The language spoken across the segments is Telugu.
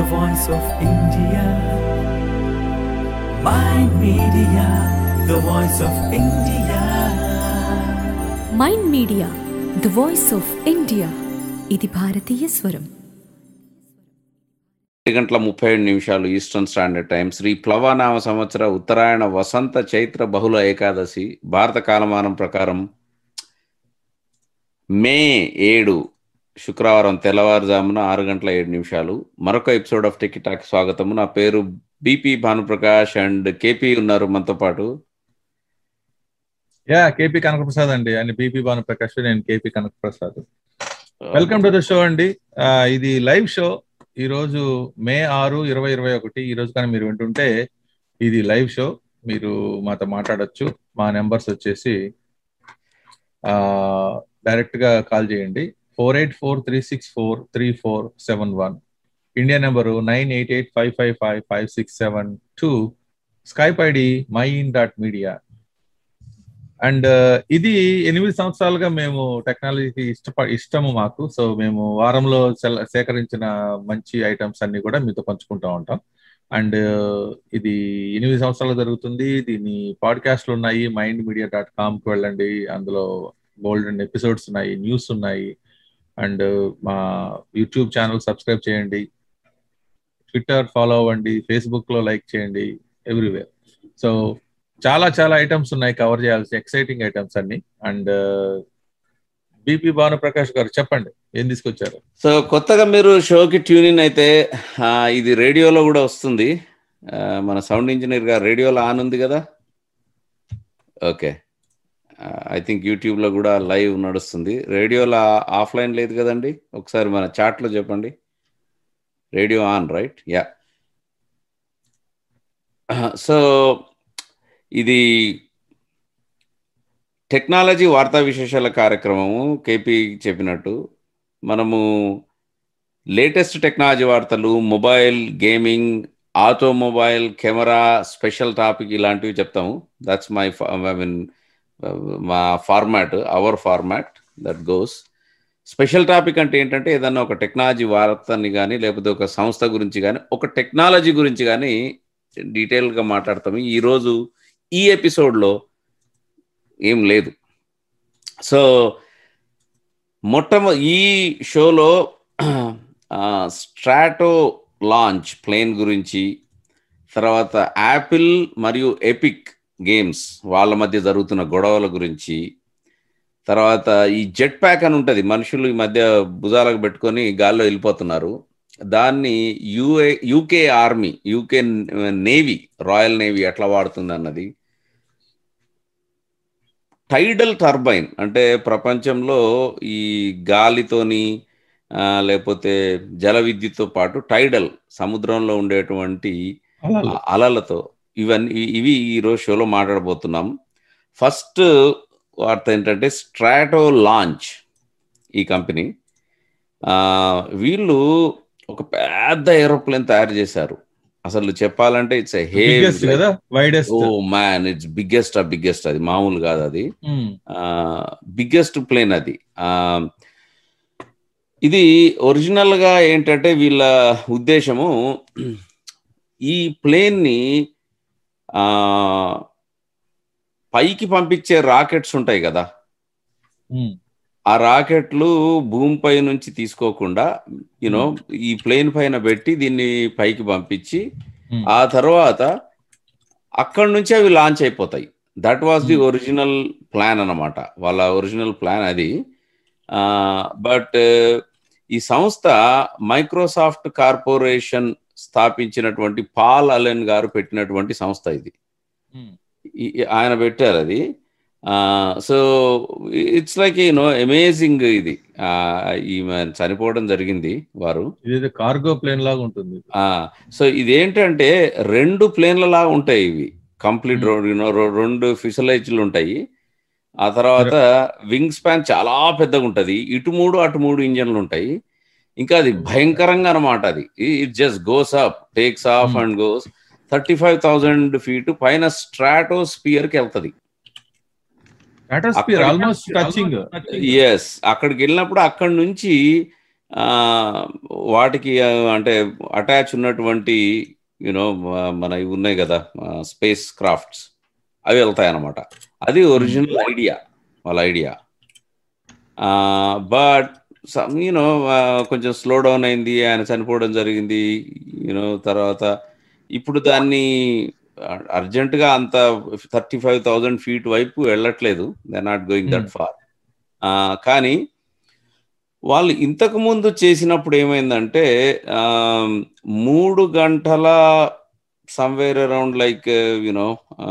the voice of India. Mind Media, the voice of India. Mind media the voice of India ఇది భారతీయ స్వరం ఏడు గంటల ముప్పై ఏడు నిమిషాలు ఈస్టర్న్ స్టాండర్డ్ టైం శ్రీ ప్లవనామ సంవత్సర ఉత్తరాయణ వసంత చైత్ర బహుళ ఏకాదశి భారత కాలమానం ప్రకారం మే ఏడు శుక్రవారం తెల్లవారుజామున ఆరు గంటల ఏడు నిమిషాలు మరొక ఎపిసోడ్ ఆఫ్ టికెటాక్ స్వాగతము నా పేరు బిపి భానుప్రకాష్ అండ్ కేపీ ఉన్నారు మనతో పాటు యా కేపీ కనకప్రసాద్ అండి అండ్ బీపీ భానుప్రకాష్ నేను KP Kanakaprasad welcome to the show అండి ఆ, ఇది లైవ్ షో ఈ రోజు మే ఆరు ఇరవై ఇరవై ఒకటి ఈ రోజు కానీ మీరు వింటుంటే ఇది లైవ్ షో మీరు మాతో మాట్లాడొచ్చు మా నెంబర్స్ వచ్చేసి ఆ డైరెక్ట్ గా కాల్ చేయండి four eight four three six four three four seven one India number nine eight eight five five five five six seven two Skype ID my in dot media and ఇది ఎనిమిది సంవత్సరాలుగా మేము టెక్నాలజీకి ఇష్టప ఇష్టము మాకు సో మేము వారంలో సెల- సేకరించిన మంచి ఐటమ్స్ అన్ని కూడా మీతో పంచుకుంటూ ఉంటాం అండ్ ఇది ఎనిమిది సంవత్సరాలు జరుగుతుంది దీని పాడ్కాస్ట్లు ఉన్నాయి మైండ్ మీడియా డాట్ కామ్కి వెళ్ళండి అందులో గోల్డెన్ ఎపిసోడ్స్ ఉన్నాయి న్యూస్ ఉన్నాయి అండ్ మా యూట్యూబ్ ఛానల్ సబ్స్క్రైబ్ చేయండి ట్విట్టర్ ఫాలో అవ్వండి ఫేస్బుక్ లో లైక్ చేయండి ఎవ్రీవేర్ సో చాలా చాలా ఐటమ్స్ ఉన్నాయి కవర్ చేయాల్సి ఎక్సైటింగ్ ఐటమ్స్ అన్ని అండ్ బీపీ భానుప్రకాష్ గారు చెప్పండి ఏం తీసుకొచ్చారు సో కొత్తగా మీరు షోకి ట్యూన్ ఇన్ అయితే ఆ, ఇది రేడియోలో కూడా వస్తుంది ఆ, మన సౌండ్ ఇంజనీర్ గారు రేడియోలో ఆన్ ఉంది కదా ఓకే ఐ థింక్ యూట్యూబ్లో కూడా లైవ్ నడుస్తుంది రేడియోలో ఆఫ్లైన్ లేదు కదండి ఒకసారి మన చాట్లో చెప్పండి radio on right yeah so ఇది టెక్నాలజీ వార్తా విశేషాల కార్యక్రమము కేపీ చెప్పినట్టు మనము లేటెస్ట్ టెక్నాలజీ వార్తలు mobile gaming automobile camera special topic ఇలాంటివి చెప్తాము దట్స్ మై ఐ మీన్ మా format our format that goes special topic అంటే ఏంటంటే ఏదన్నా ఒక టెక్నాలజీ వార్తని కానీ లేకపోతే ఒక సంస్థ గురించి కానీ ఒక టెక్నాలజీ గురించి కానీ డీటెయిల్గా మాట్లాడతాము ఈరోజు ఈ ఎపిసోడ్లో ఏం లేదు సో మొట్టమొ ఈ షోలో స్ట్రాటో లాంచ్ ప్లేన్ గురించి తర్వాత యాపిల్ మరియు ఎపిక్ గేమ్స్ వాళ్ళ మధ్య జరుగుతున్న గొడవల గురించి తర్వాత ఈ జెట్ ప్యాక్ అని ఉంటుంది మనుషులు ఈ మధ్య భుజాలకు పెట్టుకొని గాల్లో వెళ్ళిపోతున్నారు దాన్ని UA UK army UK navy royal navy ఎట్లా వాడుతుంది అన్నది టైడల్ టర్బైన్ అంటే ప్రపంచంలో ఈ గాలితోని ఆ, లేకపోతే జల విద్యుత్తో పాటు టైడల్ సముద్రంలో ఉండేటువంటి అలాగే. ఆ అలలతో ఇవన్నీ ఇ- ఇవి ఈ రోజు షోలో మాట్లాడబోతున్నాం ఫస్ట్ వార్త ఏంటంటే స్ట్రాటో లాంచ్ ఈ కంపెనీ ఆ, వీళ్ళు ఒక పెద్ద ఏరోప్లేన్ తయారు చేశారు అసలు చెప్పాలంటే ఇట్స్ బిగ్గెస్ట్ కదా widest oh man it's biggest ఆ బిగ్గెస్ట్ అది మామూలు కాదు అది బిగ్గెస్ట్ ప్లేన్ అది ఆ, ఇది ఒరిజినల్ గా ఏంటంటే వీళ్ళ ఉద్దేశము ఈ ప్లేన్ ని ఆ, పైకి పంపించే రాకెట్స్ ఉంటాయి కదా ఆ రాకెట్లు భూమిపై నుంచి తీసుకోకుండా యునో ఈ ప్లేన్ పైన పెట్టి దీన్ని పైకి పంపించి ఆ తర్వాత అక్కడి నుంచి అవి లాంచ్ అయిపోతాయి that was the original plan అన్నమాట వాళ్ళ ఒరిజినల్ ప్లాన్ అది బట్ ఈ సంస్థ మైక్రోసాఫ్ట్ కార్పొరేషన్ స్థాపించినటువంటి పాల్ అలెన్ గారు పెట్టినటువంటి సంస్థ ఇది ఈ- ఈ- ఆయన పెట్టారు అది so it's like no amazing ఇది ఆ, ఈమె చనిపోవడం జరిగింది వారు ఇది కార్గో ప్లేన్ లాగా ఉంటుంది ఆ సో ఇదేంటంటే రెండు ప్లేన్ల లాగా ఉంటాయి ఇవి కంప్లీట్ రెండు ఫిసలైజ్లు ఉంటాయి ఆ తర్వాత వింగ్ స్పాన్ చాలా పెద్దగా ఉంటది ఇటు మూడు అటు మూడు ఇంజన్లు ఉంటాయి ఇంకా అది భయంకరంగా అనమాట అది it just goes up takes off Hmm. And goes thirty five thousand feet పైన స్ట్రాటోస్పియర్ కి వెళ్తది స్ట్రాటోస్ఫియర్ అక్కడ- ఆల్మోస్ట్ టచింగ్ ఎస్ అక్కడికి వెళ్ళినప్పుడు అక్కడి నుంచి ఆ, వాటికి ఆ, అంటే అటాచ్ ఉన్నటువంటి యూనో మన ఇవి ఉన్నాయి కదా స్పేస్ క్రాఫ్ట్స్ అవి వెళ్తాయి అన్నమాట అది ఒరిజినల్ ఐడియా వాళ్ళ ఐడియా బట్ యూనో కొంచెం స్లో డౌన్ అయింది ఆయన చనిపోవడం జరిగింది యూనో తర్వాత ఇప్పుడు దాన్ని అర్జెంటుగా అంత థర్టీ ఫైవ్ థౌజండ్ ఫీట్ వైపు వెళ్ళట్లేదు they not going that far కానీ వాళ్ళు ఇంతకు ముందు చేసినప్పుడు ఏమైందంటే ఆ, మూడు గంటల సమ్వేర్ అరౌండ్ లైక్ యునో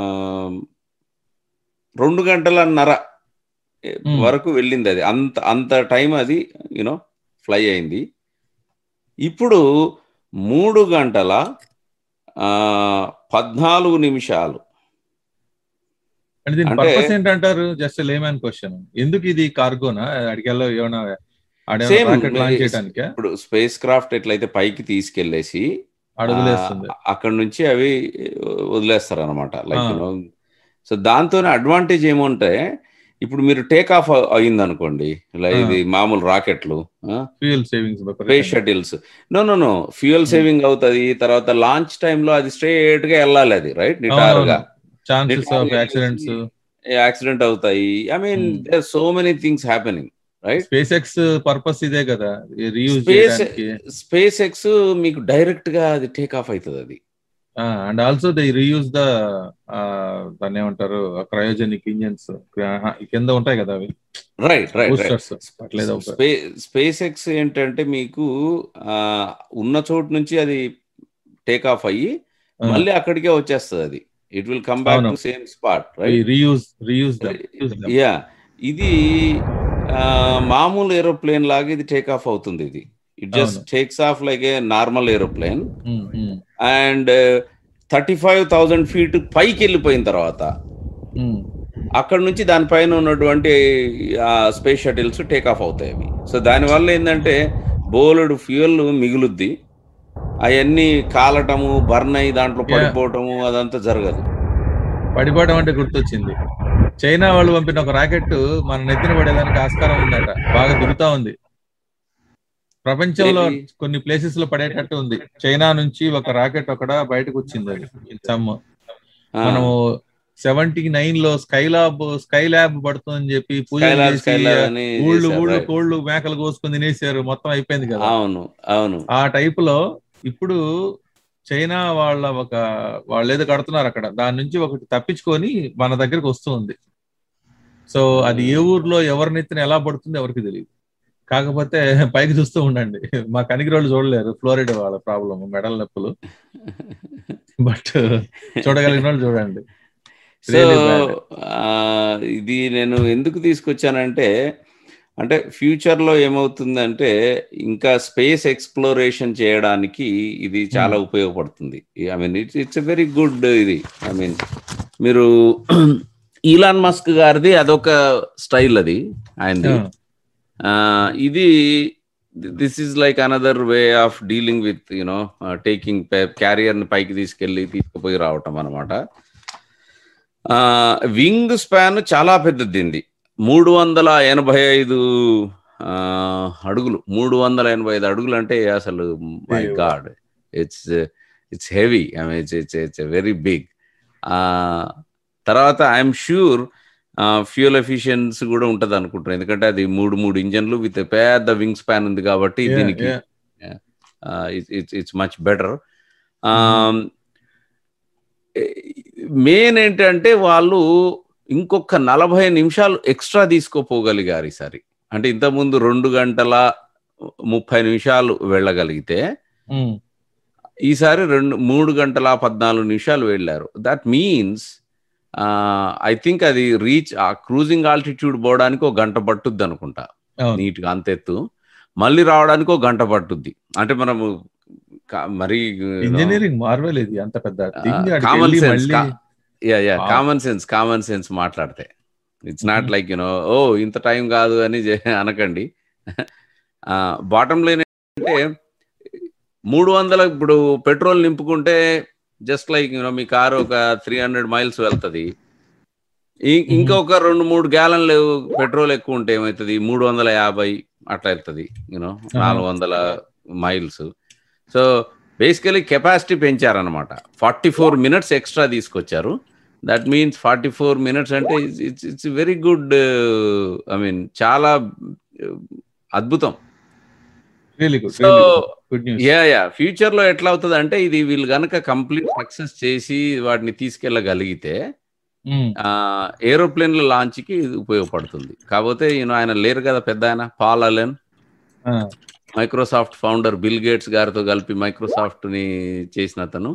రెండు గంటలన్నర Hmm. వరకు వెళ్ళింది అది అంత అంత టైం అది యూనో ఫ్లై అయింది ఇప్పుడు మూడు గంటల ఆ, పద్నాలుగు నిమిషాలు అంటే దీని అంటే- పర్పస్ ఏంటంటారు జస్ట్ లేమన్ క్వశ్చన్ ఎందుకు ఇది కార్గోనా అడిగల్లో ఏమైనా Same. రాకెట్ లాంచ్ చేయడానికే ఇప్పుడు స్పేస్ క్రాఫ్ట్ ఎట్లయితే పైకి తీసుకెళ్లేసి అడుగులేస్తుంది ఆ, అక్కడ నుంచి అవి వదిలేస్తారు అనమాట లైక్ ఆ. యూనో సో దాంతో అడ్వాంటేజ్ ఏమంటే ఇప్పుడు మీరు టేక్ ఆఫ్ అయింది అనుకోండి ఇలా ఆ. ఇది మామూలు రాకెట్లు fuel savings space shuttles no no no fuel saving అవుతుంది తర్వాత లాంచ్ లో అది స్ట్రేట్ గా వెళ్ళాలి అది రైట్ నిటారుగా ఛాన్సెస్ ఆఫ్ నిటారుగా యాక్సిడెంట్స్ యాక్సిడెంట్ అవుతాయి I mean Hmm. There so many things happening right SpaceX purpose ఇదే కదా రీయూజ్ స్పేస్ చేయడానికి స్పేస్ ఎక్స్ మీకు డైరెక్ట్ గా అది టేక్ ఆఫ్ అవుతుంది అది and also they reuse the దాన్ని ఏమంటారు క్రయోజెనిక్ ఇంజన్స్ కింద ఉంటాయి కదా అవి రైట్ రైట్ బూస్టర్స్ అట్లేదో ఒక- స్పేస్ ఎక్స్ ఏంటంటే మీకు ఆ, ఉన్న చోటు నుంచి అది టేక్ ఆఫ్ అయ్యి ఆ, మళ్ళీ అక్కడికే వచ్చేస్తుంది అది it will come back to అవును. సేమ్ స్పాట్ ఈ రైట్ రీయూజ్ రీయూజ్ యా ఇది ఆ, మామూలు ఏరోప్లేన్ లాగా ఇది టేక్ ఆఫ్ అవుతుంది ఇది ఇట్ జస్ట్ అవును. Takes off like a normal aeroplane and thirty five thousand feet పైకి వెళ్ళిపోయిన తర్వాత అక్కడ నుంచి దానిపైన ఉన్నటువంటి స్పేస్ షటిల్స్ టేక్ ఆఫ్ అవుతాయి అవి సో దానివల్ల ఏంటంటే బోలెడు ఫ్యూయల్ మిగులుద్ది అవన్నీ కాలటము బర్న్ అయ్యి దాంట్లో Yeah. పడిపోవటము అదంతా జరగదు పడిపోవడం అంటే గుర్తొచ్చింది చైనా వాళ్ళు పంపిన ఒక రాకెట్ మన నెత్తిన పడేదానికి ఆస్కారం ఉందట బాగా దిగుతా ఉంది ప్రపంచంలో ఏది? కొన్ని ప్లేసెస్ లో పడేటట్టు ఉంది చైనా నుంచి ఒక రాకెట్ ఒకడ బయటకు వచ్చింది అది సమ్ ఆ, మనము సెవెంటీ నైన్ లో స్కై ల్యాబ్ స్కై ల్యాబ్ పడుతుందని చెప్పి పూజ Skylab, చేసి Skylab అని ఊళ్ళు చేశారు, ఊళ్ళు right. కోళ్ళు మేకలు కోసుకొని తినేసారు మొత్తం అయిపోయింది కదా అవును అవును ఆ టైప్ లో ఇప్పుడు చైనా వాళ్ళ ఒక వాళ్ళు ఏదో కడుతున్నారు అక్కడ దాని నుంచి ఒకటి తప్పించుకొని మన దగ్గరకు వస్తుంది సో అది ఏ ఊర్లో ఎవరి నెత్తిన ఎలా పడుతుంది ఎవరికి తెలియదు కాకపోతే పైకి చూస్తూ ఉండండి మా కనిగిరోళ్ళు చూడలేరు ఫ్లోరిడా వాళ్ళ ప్రాబ్లమ్ మెడల నొప్పులు బట్ చూడగలిగిన వాళ్ళు చూడండి సో Really bad. ఆ, ఇది నేను ఎందుకు తీసుకొచ్చానంటే అంటే ఫ్యూచర్ లో ఏమవుతుందంటే ఇంకా స్పేస్ ఎక్స్ప్లోరేషన్ చేయడానికి ఇది చాలా ఉపయోగపడుతుంది I mean it's it's a very good ఇది ఐ మీన్ మీరు ఈలాన్ మస్క్ గారిది అదొక స్టైల్ అది ఆయనది ఆ, ఇది this is like another way of dealing with you know taking carrier ని పైకి తీసుకెళ్లి తీసుకుపోయి రావటం అనమాట వింగ్ స్పాన్ చాలా పెద్దదింది మూడు వందల ఎనభై ఐదు ఆ, అడుగులు మూడు వందల ఎనభై ఐదు అడుగులు అంటే అసలు my Hey, God it's it's heavy I mean it's it's it's very big తర్వాత ఐఎమ్ ష్యూర్ ఫ్యూయల్ ఎఫిషియన్సీ కూడా ఉంటది అనుకుంటున్నాను ఎందుకంటే అది మూడు మూడు ఇంజన్లు విత్ పెద్ద వింగ్ స్పాన్ ఉంది కాబట్టి Yeah, దీనికి yeah. It's it's much better main ఏంటంటే వాళ్ళు ఇంకొక నలభై నిమిషాలు ఎక్స్ట్రా తీసుకోపోగలిగారు ఈసారి అంటే ఇంతకుముందు రెండు గంటల ముప్పై నిమిషాలు వెళ్ళగలిగితే ఉమ్, ఈసారి రెండు మూడు గంటల పద్నాలుగు నిమిషాలు వెళ్ళారు దట్ మీన్స్ ఐ థింక్ అది రీచ్ ఆ క్రూజింగ్ ఆల్టిట్యూడ్ పోవడానికి ఒక గంట పట్టుద్ది అనుకుంటా అవును నీట్ గా అంతెత్తు మళ్ళీ రావడానికి ఒక గంట పట్టుద్ది అంటే మనము కా- మరీ ఇంజనీరింగ్ మార్వెల్ ఇది అంత పెద్ద thing. అక్కడికి కామన్ వెళ్ళి సెన్స్ మళ్ళీ yeah yeah Wow. Common sense common sense మాట్లాడితే it's not Mhm. Like you know oh ఇంత టైం కాదు అని జే- అనకండి బాటం లైన్ అంటే మూడు వందల ఇప్పుడు పెట్రోల్ నింపుకుంటే జస్ట్ లైక్ యూనో మీ కారు ఒక త్రీ హండ్రెడ్ మైల్స్ వెళ్తుంది ఇ- ఇంకొక రెండు మూడు గ్యాలన్లు పెట్రోల్ ఎక్కువ ఉంటే ఏమవుతుంది మూడు వందల యాభై అట్లా అవుతుంది యూనో నాలుగు వందల మైల్స్ సో బేసికలీ కెపాసిటీ పెంచారనమాట ఫార్టీ ఫోర్ మినిట్స్ ఎక్స్ట్రా తీసుకొచ్చారు that means forty four minutes అంటే it's it's very good I mean చాలా uh, అద్భుతం really good so good news yeah yeah future లో ఎట్లా అవుతుంది అంటే ఇది వీళ్ళు గనక కంప్లీట్ సక్సెస్ చేసి వాటిని తీసుకెళ్ళగలిగితే ఏరోప్లేన్ల లాంచ్ కి ఇది ఉపయోగపడుతుంది కాకపోతే ఈయన ఆయన లేరు కదా పెద్ద ఆయన Paul Allen Microsoft founder Bill Gates గారితో కలిపి మైక్రోసాఫ్ట్ ని చేసిన అతను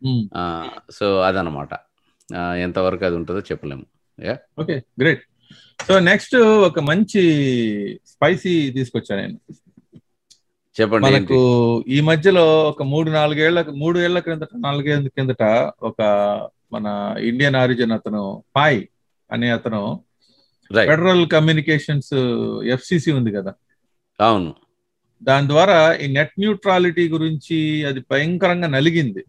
సో అదనమాట ఆ, ఎంతవరకు అది ఉంటుందో చెప్పలేము yeah okay great so next ఒక మంచి స్పైసీ తీసుకొచ్చా నేను చెప్పండి మనకు ఏంటి? ఈ మధ్యలో ఒక మూడు నాలుగేళ్ల మూడు ఏళ్ల క్రిందట నాలుగేళ్ల కిందట ఒక మన ఇండియన్ ఆరిజిన్ అతను పాయ్ అనే అతను రైట్ ఫెడరల్ కమ్యూనికేషన్స్ ఎఫ్సిసి ఉంది కదా అవును దాని ద్వారా ఈ నెట్ న్యూట్రాలిటీ గురించి అది భయంకరంగా నలిగింది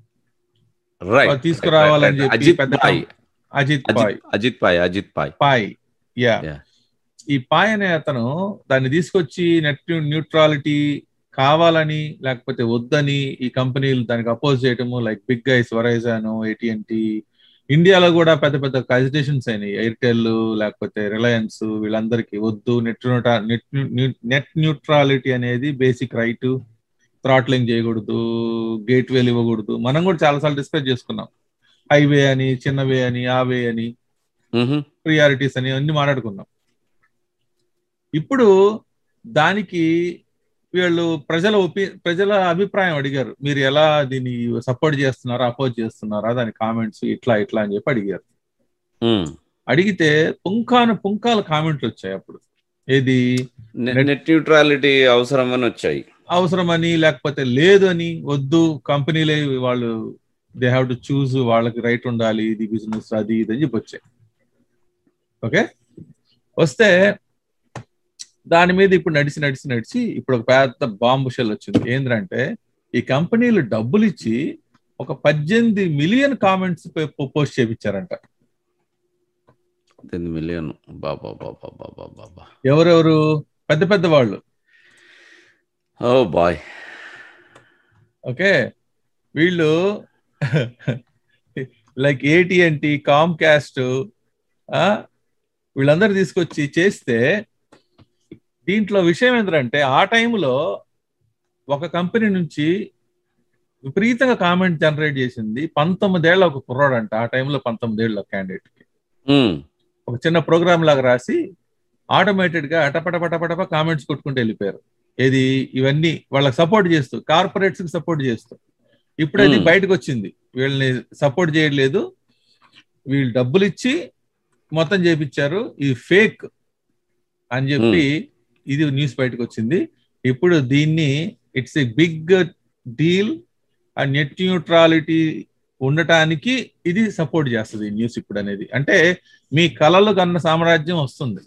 రైట్ తీసుకురావాలని చెప్పి అజిత్ పెద్ద పాయ్ అజిత్ పాయ్ అజిత్ అజిత్ పాయ్ అజిత్ పాయ్ పాయ్ యా Yeah. ఈ పాయ్ అనే అతను దాన్ని తీసుకొచ్చి నెట్ న్యూట్రాలిటీ కావాలని లేకపోతే వద్దని ఈ కంపెనీలు దానికి అపోజ్ చేయటము like big guys Verizon AT and T ఇండియాలో కూడా పెద్ద పెద్ద కజిటేషన్స్ అయినాయి ఎయిర్టెల్ లేకపోతే రిలయన్స్ వీళ్ళందరికీ వద్దు నెట్ నెట్ నెట్ న్యూట్రాలిటీ అనేది బేసిక్ రైట్ థ్రాట్లింగ్ చేయకూడదు గేట్ వేలు ఇవ్వకూడదు మనం కూడా చాలాసార్లు డిస్కస్ చేసుకున్నాం హైవే అని చిన్నవే అని ఆ వే అని మ్హూ. ప్రియారిటీస్ అని అన్ని మాట్లాడుకున్నాం ఇప్పుడు దానికి వీళ్ళు ప్రజల ఒపి ప్రజల అభిప్రాయం అడిగారు మీరు ఎలా దీన్ని సపోర్ట్ చేస్తున్నారా అపోజ్ చేస్తున్నారా దాని కామెంట్స్ ఇట్లా ఇట్లా అని చెప్పి అడిగారు మ్. అడిగితే పుంఖాను పుంఖాల కామెంట్లు వచ్చాయి అప్పుడు ఏది నె- నెట్ న్యూట్రాలిటీ అవసరమని వచ్చాయి అవసరమని లేకపోతే లేదు అని వద్దు కంపెనీలే వాళ్ళు దే హ్యావ్ టు చూస్ వాళ్ళకి రైట్ ఉండాలి ఇది బిజినెస్ అది ఇది అని చెప్పి వచ్చాయి ఓకే వస్తే దాని మీద ఇప్పుడు నడిచి నడిచి నడిచి ఇప్పుడు ఒక పెద్ద బాంబు షెల్ వచ్చింది ఏంటంటే ఈ కంపెనీలు డబ్బులు ఇచ్చి ఒక పద్దెనిమిది మిలియన్ కామెంట్స్ పోస్ట్ చేయించారంట పద్దెనిమిది మిలియన్ బాబా బాబా బాబా బాబా ఎవరెవరు పెద్ద పెద్ద వాళ్ళు ఓ బాయ్ ఓకే వీళ్ళు లైక్ ఏటీఎన్టీ కామ్ క్యాస్ట్ వీళ్ళందరూ తీసుకొచ్చి చేస్తే దీంట్లో విషయం ఏంటంటే ఆ టైంలో ఒక కంపెనీ నుంచి విపరీతంగా కామెంట్ జనరేట్ చేసింది పంతొమ్మిదేళ్ల ఒక కుర్రాడు అంట ఆ టైంలో పంతొమ్మిదేళ్ల క్యాండిడేట్ కి ఒక చిన్న ప్రోగ్రామ్ లాగా రాసి ఆటోమేటెడ్ గా అటపటపటపటప కామెంట్స్ కొట్టుకుంటూ వెళ్ళిపోయారు ఏది ఇవన్నీ వాళ్ళకి సపోర్ట్ చేస్తూ కార్పొరేట్స్ కి సపోర్ట్ చేస్తూ ఇప్పుడు అది Hmm. బయటకు వచ్చింది వీళ్ళని సపోర్ట్ చేయట్లేదు వీళ్ళు డబ్బులు ఇచ్చి మొత్తం చేపించారు ఇది ఫేక్ అని చెప్పి ఇది న్యూస్ బయటకు వచ్చింది ఇప్పుడు దీన్ని ఇట్స్ ఎ బిగ్ డీల్ ఆ నెట్ న్యూట్రాలిటీ ఉండటానికి ఇది సపోర్ట్ చేస్తుంది ఈ న్యూస్ ఇప్పుడు అనేది అంటే మీ కలలు కన్న సామ్రాజ్యం వస్తుంది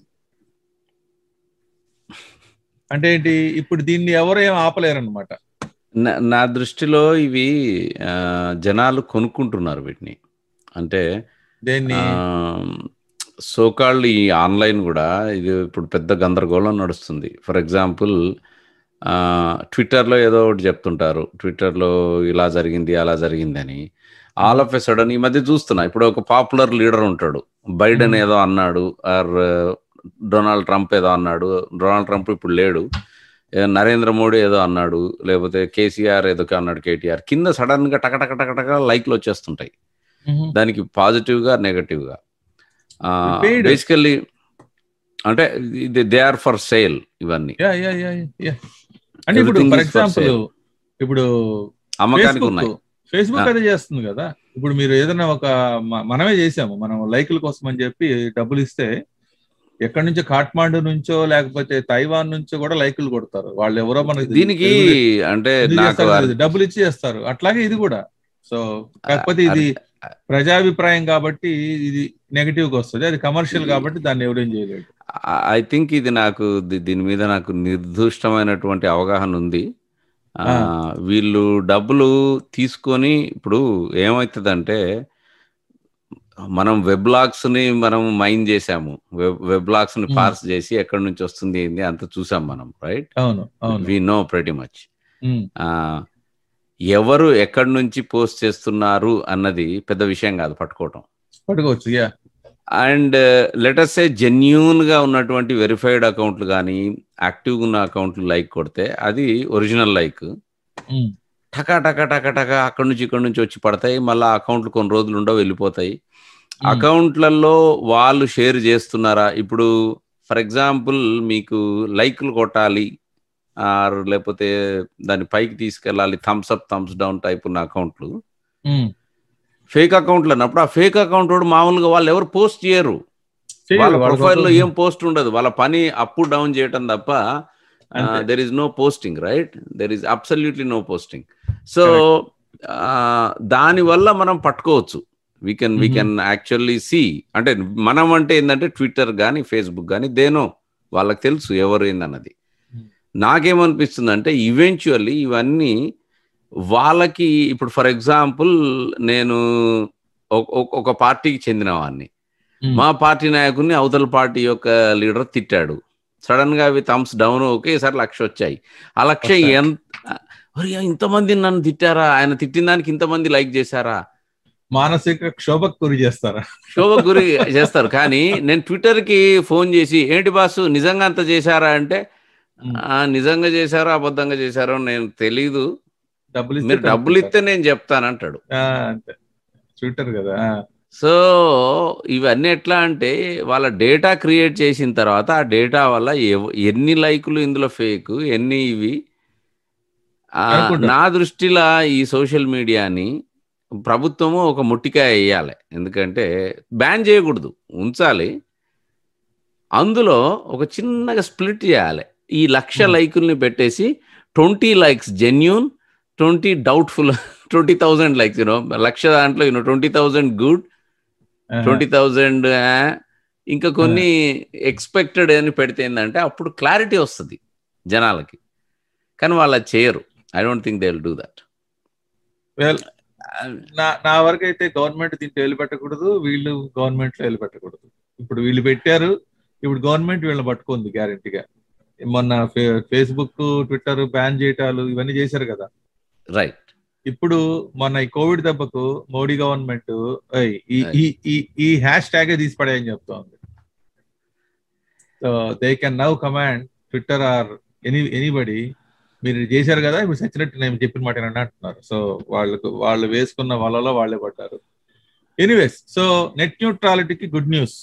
అంటే ఏంటి ఇప్పుడు దీన్ని ఎవరు ఏం ఆపలేరు అనమాట నా- నా దృష్టిలో ఇవి ఆ, జనాలు కొనుక్కుంటున్నారు వీటిని అంటే దేన్ని సోకాళ్ళు ఈ ఆన్లైన్ కూడా ఇది ఇప్పుడు పెద్ద గందరగోళం నడుస్తుంది ఫర్ ఎగ్జాంపుల్ ట్విట్టర్లో ఏదో ఒకటి చెప్తుంటారు ట్విట్టర్లో ఇలా జరిగింది అలా జరిగింది అని ఆల్ ఆఫ్ ఎ సడన్ ఈ మధ్య చూస్తున్నా ఇప్పుడు ఒక పాపులర్ లీడర్ ఉంటాడు బైడెన్ Hmm. ఏదో అన్నాడు ఆర్ డొనాల్డ్ ట్రంప్ ఏదో అన్నాడు డొనాల్డ్ ట్రంప్ ఇప్పుడు లేడు ఏ నరేంద్ర మోడీ ఏదో అన్నాడు లేకపోతే కేసీఆర్ ఏదో అన్నాడు కేటీఆర్ కింద సడన్ గా టక టక టక టక లైక్లు వచ్చేస్తుంటాయి దానికి పాజిటివ్ గా నెగటివ్ గా Paid. బేసికల్లీ అంటే దే ఆర్ ఫర్ సేల్ ఇవన్నీ యా యా యా యా అంటే ఇప్పుడు Everything for is for example sale. ఇప్పుడు అమ్మకానికి ఉన్నాయి ఫేస్బుక్ ఫేస్బుక్ Ah. అదే చేస్తుంది కదా ఇప్పుడు మీరు ఏదైనా ఒక మ- మనమే చేసాము మనం లైకుల కోసం అని చెప్పి డబ్బులు ఇస్తే ఎక్కడి నుంచో కాఠ్మాండు నుంచో లేకపోతే తైవాన్ నుంచో కూడా లైకులు కొడతారు వాళ్ళు ఎవరో మనకి దీనికి ఎందుకు అంటే ఎందుకు నాకు చేస్తారో తెలియదు. డబ్బులు ఇచ్చి చేస్తారు అట్లాగే ఇది కూడా సో కాకపోతే ఇది ప్రజాభిప్రాయం కాబట్టి ఇది నెగటివ్ గా వస్తుంది అది కమర్షియల్ కాబట్టి దాన్ని ఎవరేం చేయలేడు ఐ థింక్ ఇది నాకు ది- దీని మీద నాకు నిర్దిష్టమైనటువంటి అవగాహన ఉంది ఆ, ఆ. వీళ్ళు డబ్బులు తీసుకొని ఇప్పుడు ఏమవుతుందంటే మనం వెబ్లాగ్స్ ని మనం మైన్ చేసాము వెబ్లాగ్స్ ని Hmm. పార్స్ చేసి ఎక్కడి నుంచి వస్తుంది ఏంది అంత చూసాం మనం రైట్ అవును అవును we know pretty much um, ఎవరు ఎక్కడి నుంచి పోస్ట్ చేస్తున్నారు అన్నది పెద్ద విషయం కాదు పట్టుకోవటం పట్టుకోవచ్చు యా అండ్ లెటర్స్ ఏ జెన్యూన్ గా ఉన్నటువంటి వెరిఫైడ్ అకౌంట్లు కానీ యాక్టివ్ ఉన్న అకౌంట్లు లైక్ కొడితే అది ఒరిజినల్ లైక్ ఉమ్, టకా టకా టకా టకా అక్కడి నుంచి ఇక్కడి నుంచి వచ్చి పడతాయి మళ్ళీ అకౌంట్లు కొన్ని రోజులు ఉండవు వెళ్ళిపోతాయి ఉమ్, అకౌంట్లలో వాళ్ళు షేర్ చేస్తున్నారా ఇప్పుడు ఫర్ ఎగ్జాంపుల్ మీకు లైక్లు కొట్టాలి ఆర్ లేకపోతే దాన్ని పైకి తీసుకెళ్ళాలి thumbs up thumbs down type ఉన్న అకౌంట్లు ఉమ్. ఫేక్ అకౌంట్లు అన్నప్పుడు ఆ ఫేక్ అకౌంట్ వాడు మామూలుగా వాళ్ళు ఎవరు పోస్ట్ చేయరు చెయ్యాలి, వాళ్ళ వాళ్ళ ప్రొఫైల్లో కోసం. ఏం పోస్ట్ ఉండదు వాళ్ళ పని అప్ డౌన్ చేయటం తప్ప అంతే. There is no posting right there is absolutely no posting so దాని వల్ల మనం పట్టుకోవచ్చు we can we Mhm. Can actually see అంటే మనం అంటే ఏంటంటే ట్విట్టర్ కానీ ఫేస్బుక్ కానీ దేనో వాళ్ళకి తెలుసు ఎవరు ఏందన్నది Hmm. నాకేమనిపిస్తుంది అంటే ఈవెన్చువల్లీ ఇవన్నీ వాళ్ళకి ఇప్పుడు ఫర్ ఎగ్జాంపుల్ నేను ఒక- ఒక- ఒక పార్టీకి చెందిన వాడిని ఉమ్, మా పార్టీ నాయకుడిని అవతల పార్టీ యొక్క లీడర్ తిట్టాడు సడన్ గా అవి థమ్స్ డౌన్ ఒకేసారి లక్ష వచ్చాయి ఆ లక్ష వస్తాయి. ఎంత ఒరే, ఇంతమంది నన్ను తిట్టారా ఆయన తిట్టిన దానికి ఇంతమంది లైక్ చేశారా మానసిక క్షోభకు గురి చేస్తారా శోభ గురి చేస్తారు కానీ నేను ట్విట్టర్ కి ఫోన్ చేసి ఏంటి బాసు నిజంగా అంత చేశారా అంటే ఉమ్, "ఆ, నిజంగా చేశారో అబద్ధంగా చేశారో నేను తెలీదు డబ్బులు ఇస్తే మీరు డబ్బులు ఇస్తే నేను చెప్తానంటాడు ఆ, అంతే ట్విట్టర్ కదా ఆ, సో ఇవన్నీ ఎట్లా అంటే వాళ్ళ డేటా క్రియేట్ చేసిన తర్వాత ఆ డేటా వల్ల ఎవ- ఎన్ని లైకులు ఇందులో ఫేక్ ఎన్ని ఇవి ఆ, అనుకుంటా. నా దృష్టిలో ఈ సోషల్ మీడియాని ప్రభుత్వము ఒక ముట్టికాయ వేయాలి ఎందుకంటే బ్యాన్ చేయకూడదు ఉంచాలి అందులో ఒక చిన్నగా స్ప్లిట్ చేయాలి ఈ లక్ష Hmm. లైకుల్ని పెట్టేసి twenty likes genuine twenty doubtful twenty thousand likes you know lakh దాంట్లో యూనో ట్వంటీ థౌజండ్ గుడ్ ఆహా. ట్వంటీ థౌజండ్ ఇంకా కొన్ని ఎక్స్పెక్టెడ్ అని పెడితే ఏంటంటే అప్పుడు క్లారిటీ వస్తుంది జనాలకి కానీ వాళ్ళు అది చేయరు I don't think they will do that Well, నా నా వరకు అయితే గవర్నమెంట్ దీంట్లో వేలు పెట్టకూడదు వీళ్ళు గవర్నమెంట్ లో వేలు పెట్టకూడదు ఇప్పుడు వీళ్ళు పెట్టారు ఇప్పుడు గవర్నమెంట్ వీళ్ళని పట్టుకుంది గ్యారెంటీగా మొన్న ఫేస్బుక్ ట్విట్టర్ బ్యాన్ చేయటాలు ఇవన్నీ చేశారు కదా రైట్ ఇప్పుడు మొన్న ఈ కోవిడ్ దెబ్బకు మోడీ గవర్నమెంట్ "ఏయ్, ఈ ఈ ఈ ఈ హ్యాష్ ట్యాగే తీసి పడేయని చెప్తోంది so they can now command Twitter or any anybody మీరు ఇది చేశారు కదా ఇప్పుడు సచ్చినట్టు నేను చెప్పిన మాట వినండి అంటున్నారు సో వాళ్ళకు వాళ్ళు వేసుకున్న వాళ్ళలో వాళ్ళే పడ్డారు ఎనీవేస్ సో నెట్ న్యూట్రాలిటీకి good news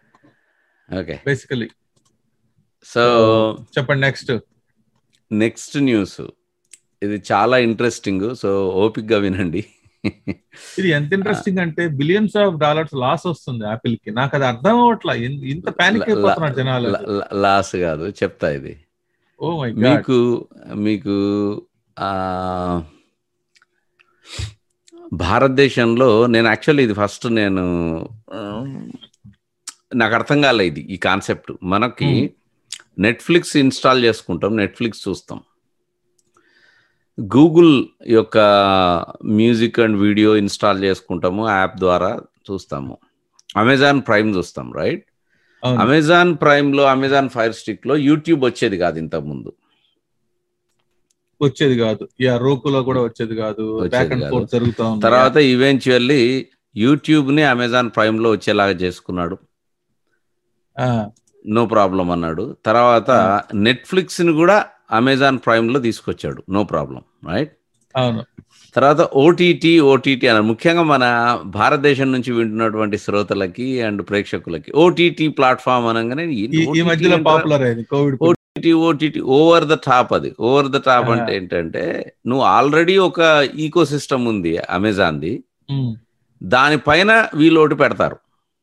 okay basically so చెప్పండి నెక్స్ట్ నెక్స్ట్ న్యూస్ ఇది చాలా ఇంట్రెస్టింగ్ సో ఓపిక్గా వినండి ఇది ఎంత ఇంట్రెస్టింగ్ అంటే బిలియన్స్ ఆఫ్ డాలర్స్ లాస్ వస్తుంది యాపిల్ కి నాకు అది అర్థం అవ్వట్లా ఇన్- ఇంత ప్యానిక్ అయిపోతున్నారు జనాలు లాస్ కాదు చెప్తా ఇది ఓ మై గాడ్ మీకు మీకు ఆ భారతదేశంలో నేను యాక్చువల్లీ ఇది ఫస్ట్ నేను ఆ, నాకు అర్థం కాలే ఇది ఈ కాన్సెప్ట్ మనకి Hmm. నెట్ఫ్లిక్స్ ఇన్స్టాల్ చేసుకుంటాం నెట్ఫ్లిక్స్ చూస్తాం గూగుల్ యొక్క మ్యూజిక్ అండ్ వీడియో ఇన్స్టాల్ చేసుకుంటాము యాప్ ద్వారా చూస్తాము అమెజాన్ ప్రైమ్ చూస్తాం రైట్ అవును. అమెజాన్ ప్రైమ్ లో అమెజాన్ ఫైర్ స్టిక్ లో యూట్యూబ్ వచ్చేది కాదు ఇంతకు ముందు వచ్చేది కాదు యా రోకులో కూడా వచ్చేది కాదు వచ్చేది బ్యాక్ అండ్ కాదు. ఫోర్త్ జరుగుతా ఉంది తర్వాత ఈవెన్చువల్లీ యూట్యూబ్ ని అమెజాన్ ప్రైమ్ లో వచ్చేలాగా చేసుకున్నాడు ఆ, నో ప్రాబ్లం అన్నాడు తర్వాత నెట్ఫ్లిక్స్ ని కూడా అమెజాన్ ప్రైమ్ లో తీసుకొచ్చాడు నో ప్రాబ్లం రైట్ అవును తర్వాత ఓటీటీ ఓటీటీ అన్నారు ముఖ్యంగా మన భారతదేశం నుంచి వింటున్నటువంటి శ్రోతలకి అండ్ ప్రేక్షకులకి ఓటీటీ ప్లాట్ఫామ్ అనగానే ఈ ఈ మధ్యలో పాపులర్ అయింది Covid OTT OTT over the top అది ఓవర్ ద టాప్ ఆ. అంటే ఏంటంటే నువ్వు ఆల్రెడీ ఒక ఈకో సిస్టమ్ ఉంది అమెజాన్ది దానిపైన వీళ్ళు ఒకటి పెడతారు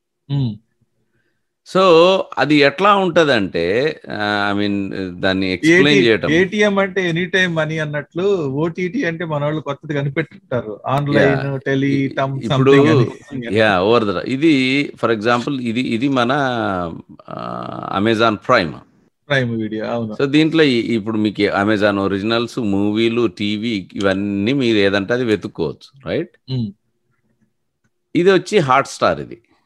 సో అది ఎట్లా ఉంటదంటే ఐ మీన్ దాన్ని ఎక్స్ప్లెయిన్ చేయటం ఏటీఎం అంటే ఎనీ టైం మనీ అన్నట్లు ఓటీటీ అంటే మన వాళ్ళు కొత్తది కనిపెట్టుంటారు ఆన్లైన్ టెలి టమ్ ఇప్పుడు యా ఓవర్ ద ఇది ఫర్ ఎగ్జాంపుల్ ఇది ఇది మన అమెజాన్ ప్రైమ్ ప్రైమ్ వీడియో అవును సో దీంట్లో ఈ- ఇప్పుడు మీకు అమెజాన్ ఒరిజినల్స్ మూవీలు టీవీ ఇవన్నీ మీరు ఏదంటే అది వెతుక్కోవచ్చు రైట్ ఉమ్, ఇది వచ్చి హాట్ స్టార్ ఇది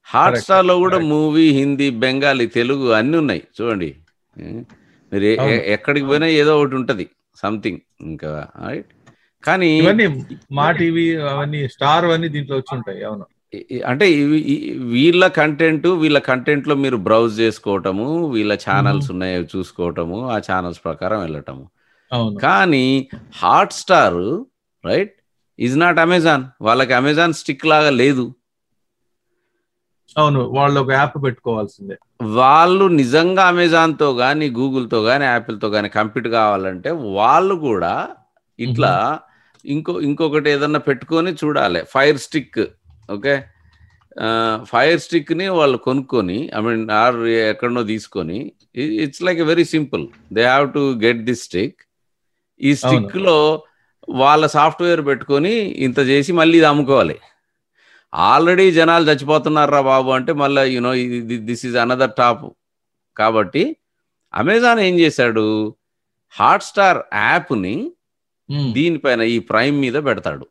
హాట్ స్టార్ లో కూడా correct. మూవీ హిందీ బెంగాలీ తెలుగు అన్ని ఉన్నాయి చూడండి ఏ? మీరు ఏ- అవును. ఏ- ఎక్కడికి పోయినా ఏదో ఒకటి ఉంటది సంథింగ్ ఇంకా రైట్ కానీ ఇవన్నీ మా టీవీ అవన్నీ స్టార్ అవన్నీ దీంట్లో వచ్చి ఉంటాయి అవును ఈ- ఈ- అంటే ఇవి ఈ- వీళ్ళ కంటెంట్ వీళ్ళ కంటెంట్ లో మీరు బ్రౌజ్ చేసుకోవటము వీళ్ళ ఛానల్స్ ఉన్నాయో చూసుకోవటము ఆ ఛానల్స్ ప్రకారం వెళ్ళటము అవును కానీ Hotstar right is not Amazon వాళ్ళకి అమెజాన్ స్టిక్ లాగా లేదు అవును వాళ్ళు ఒక యాప్ పెట్టుకోవాల్సిందే వాళ్ళు నిజంగా అమెజాన్తో కానీ గూగుల్తో కానీ యాపిల్తో కానీ కంప్లీట్ కావాలంటే వాళ్ళు కూడా ఇట్లా ఇంకో ఇంకొకటి ఏదన్నా పెట్టుకొని చూడాలి ఫైర్ స్టిక్ ఓకే ఫైర్ స్టిక్ని వాళ్ళు కొనుక్కొని ఐ మీన్ ఆర్ ఎక్కడనో తీసుకొని it's like very simple they have to get this stick ఈ స్టిక్లో వాళ్ళ సాఫ్ట్వేర్ పెట్టుకొని ఇంత చేసి మళ్ళీ ఇది అమ్ముకోవాలి ఆల్రెడీ జనాలు చచ్చిపోతున్నారా బాబు అంటే మళ్ళీ you know this is another top కాబట్టి అమెజాన్ ఏం చేశాడు హాట్స్టార్ యాప్ని ఉమ్, దీనిపైన ఈ ప్రైమ్ మీద పెడతాడు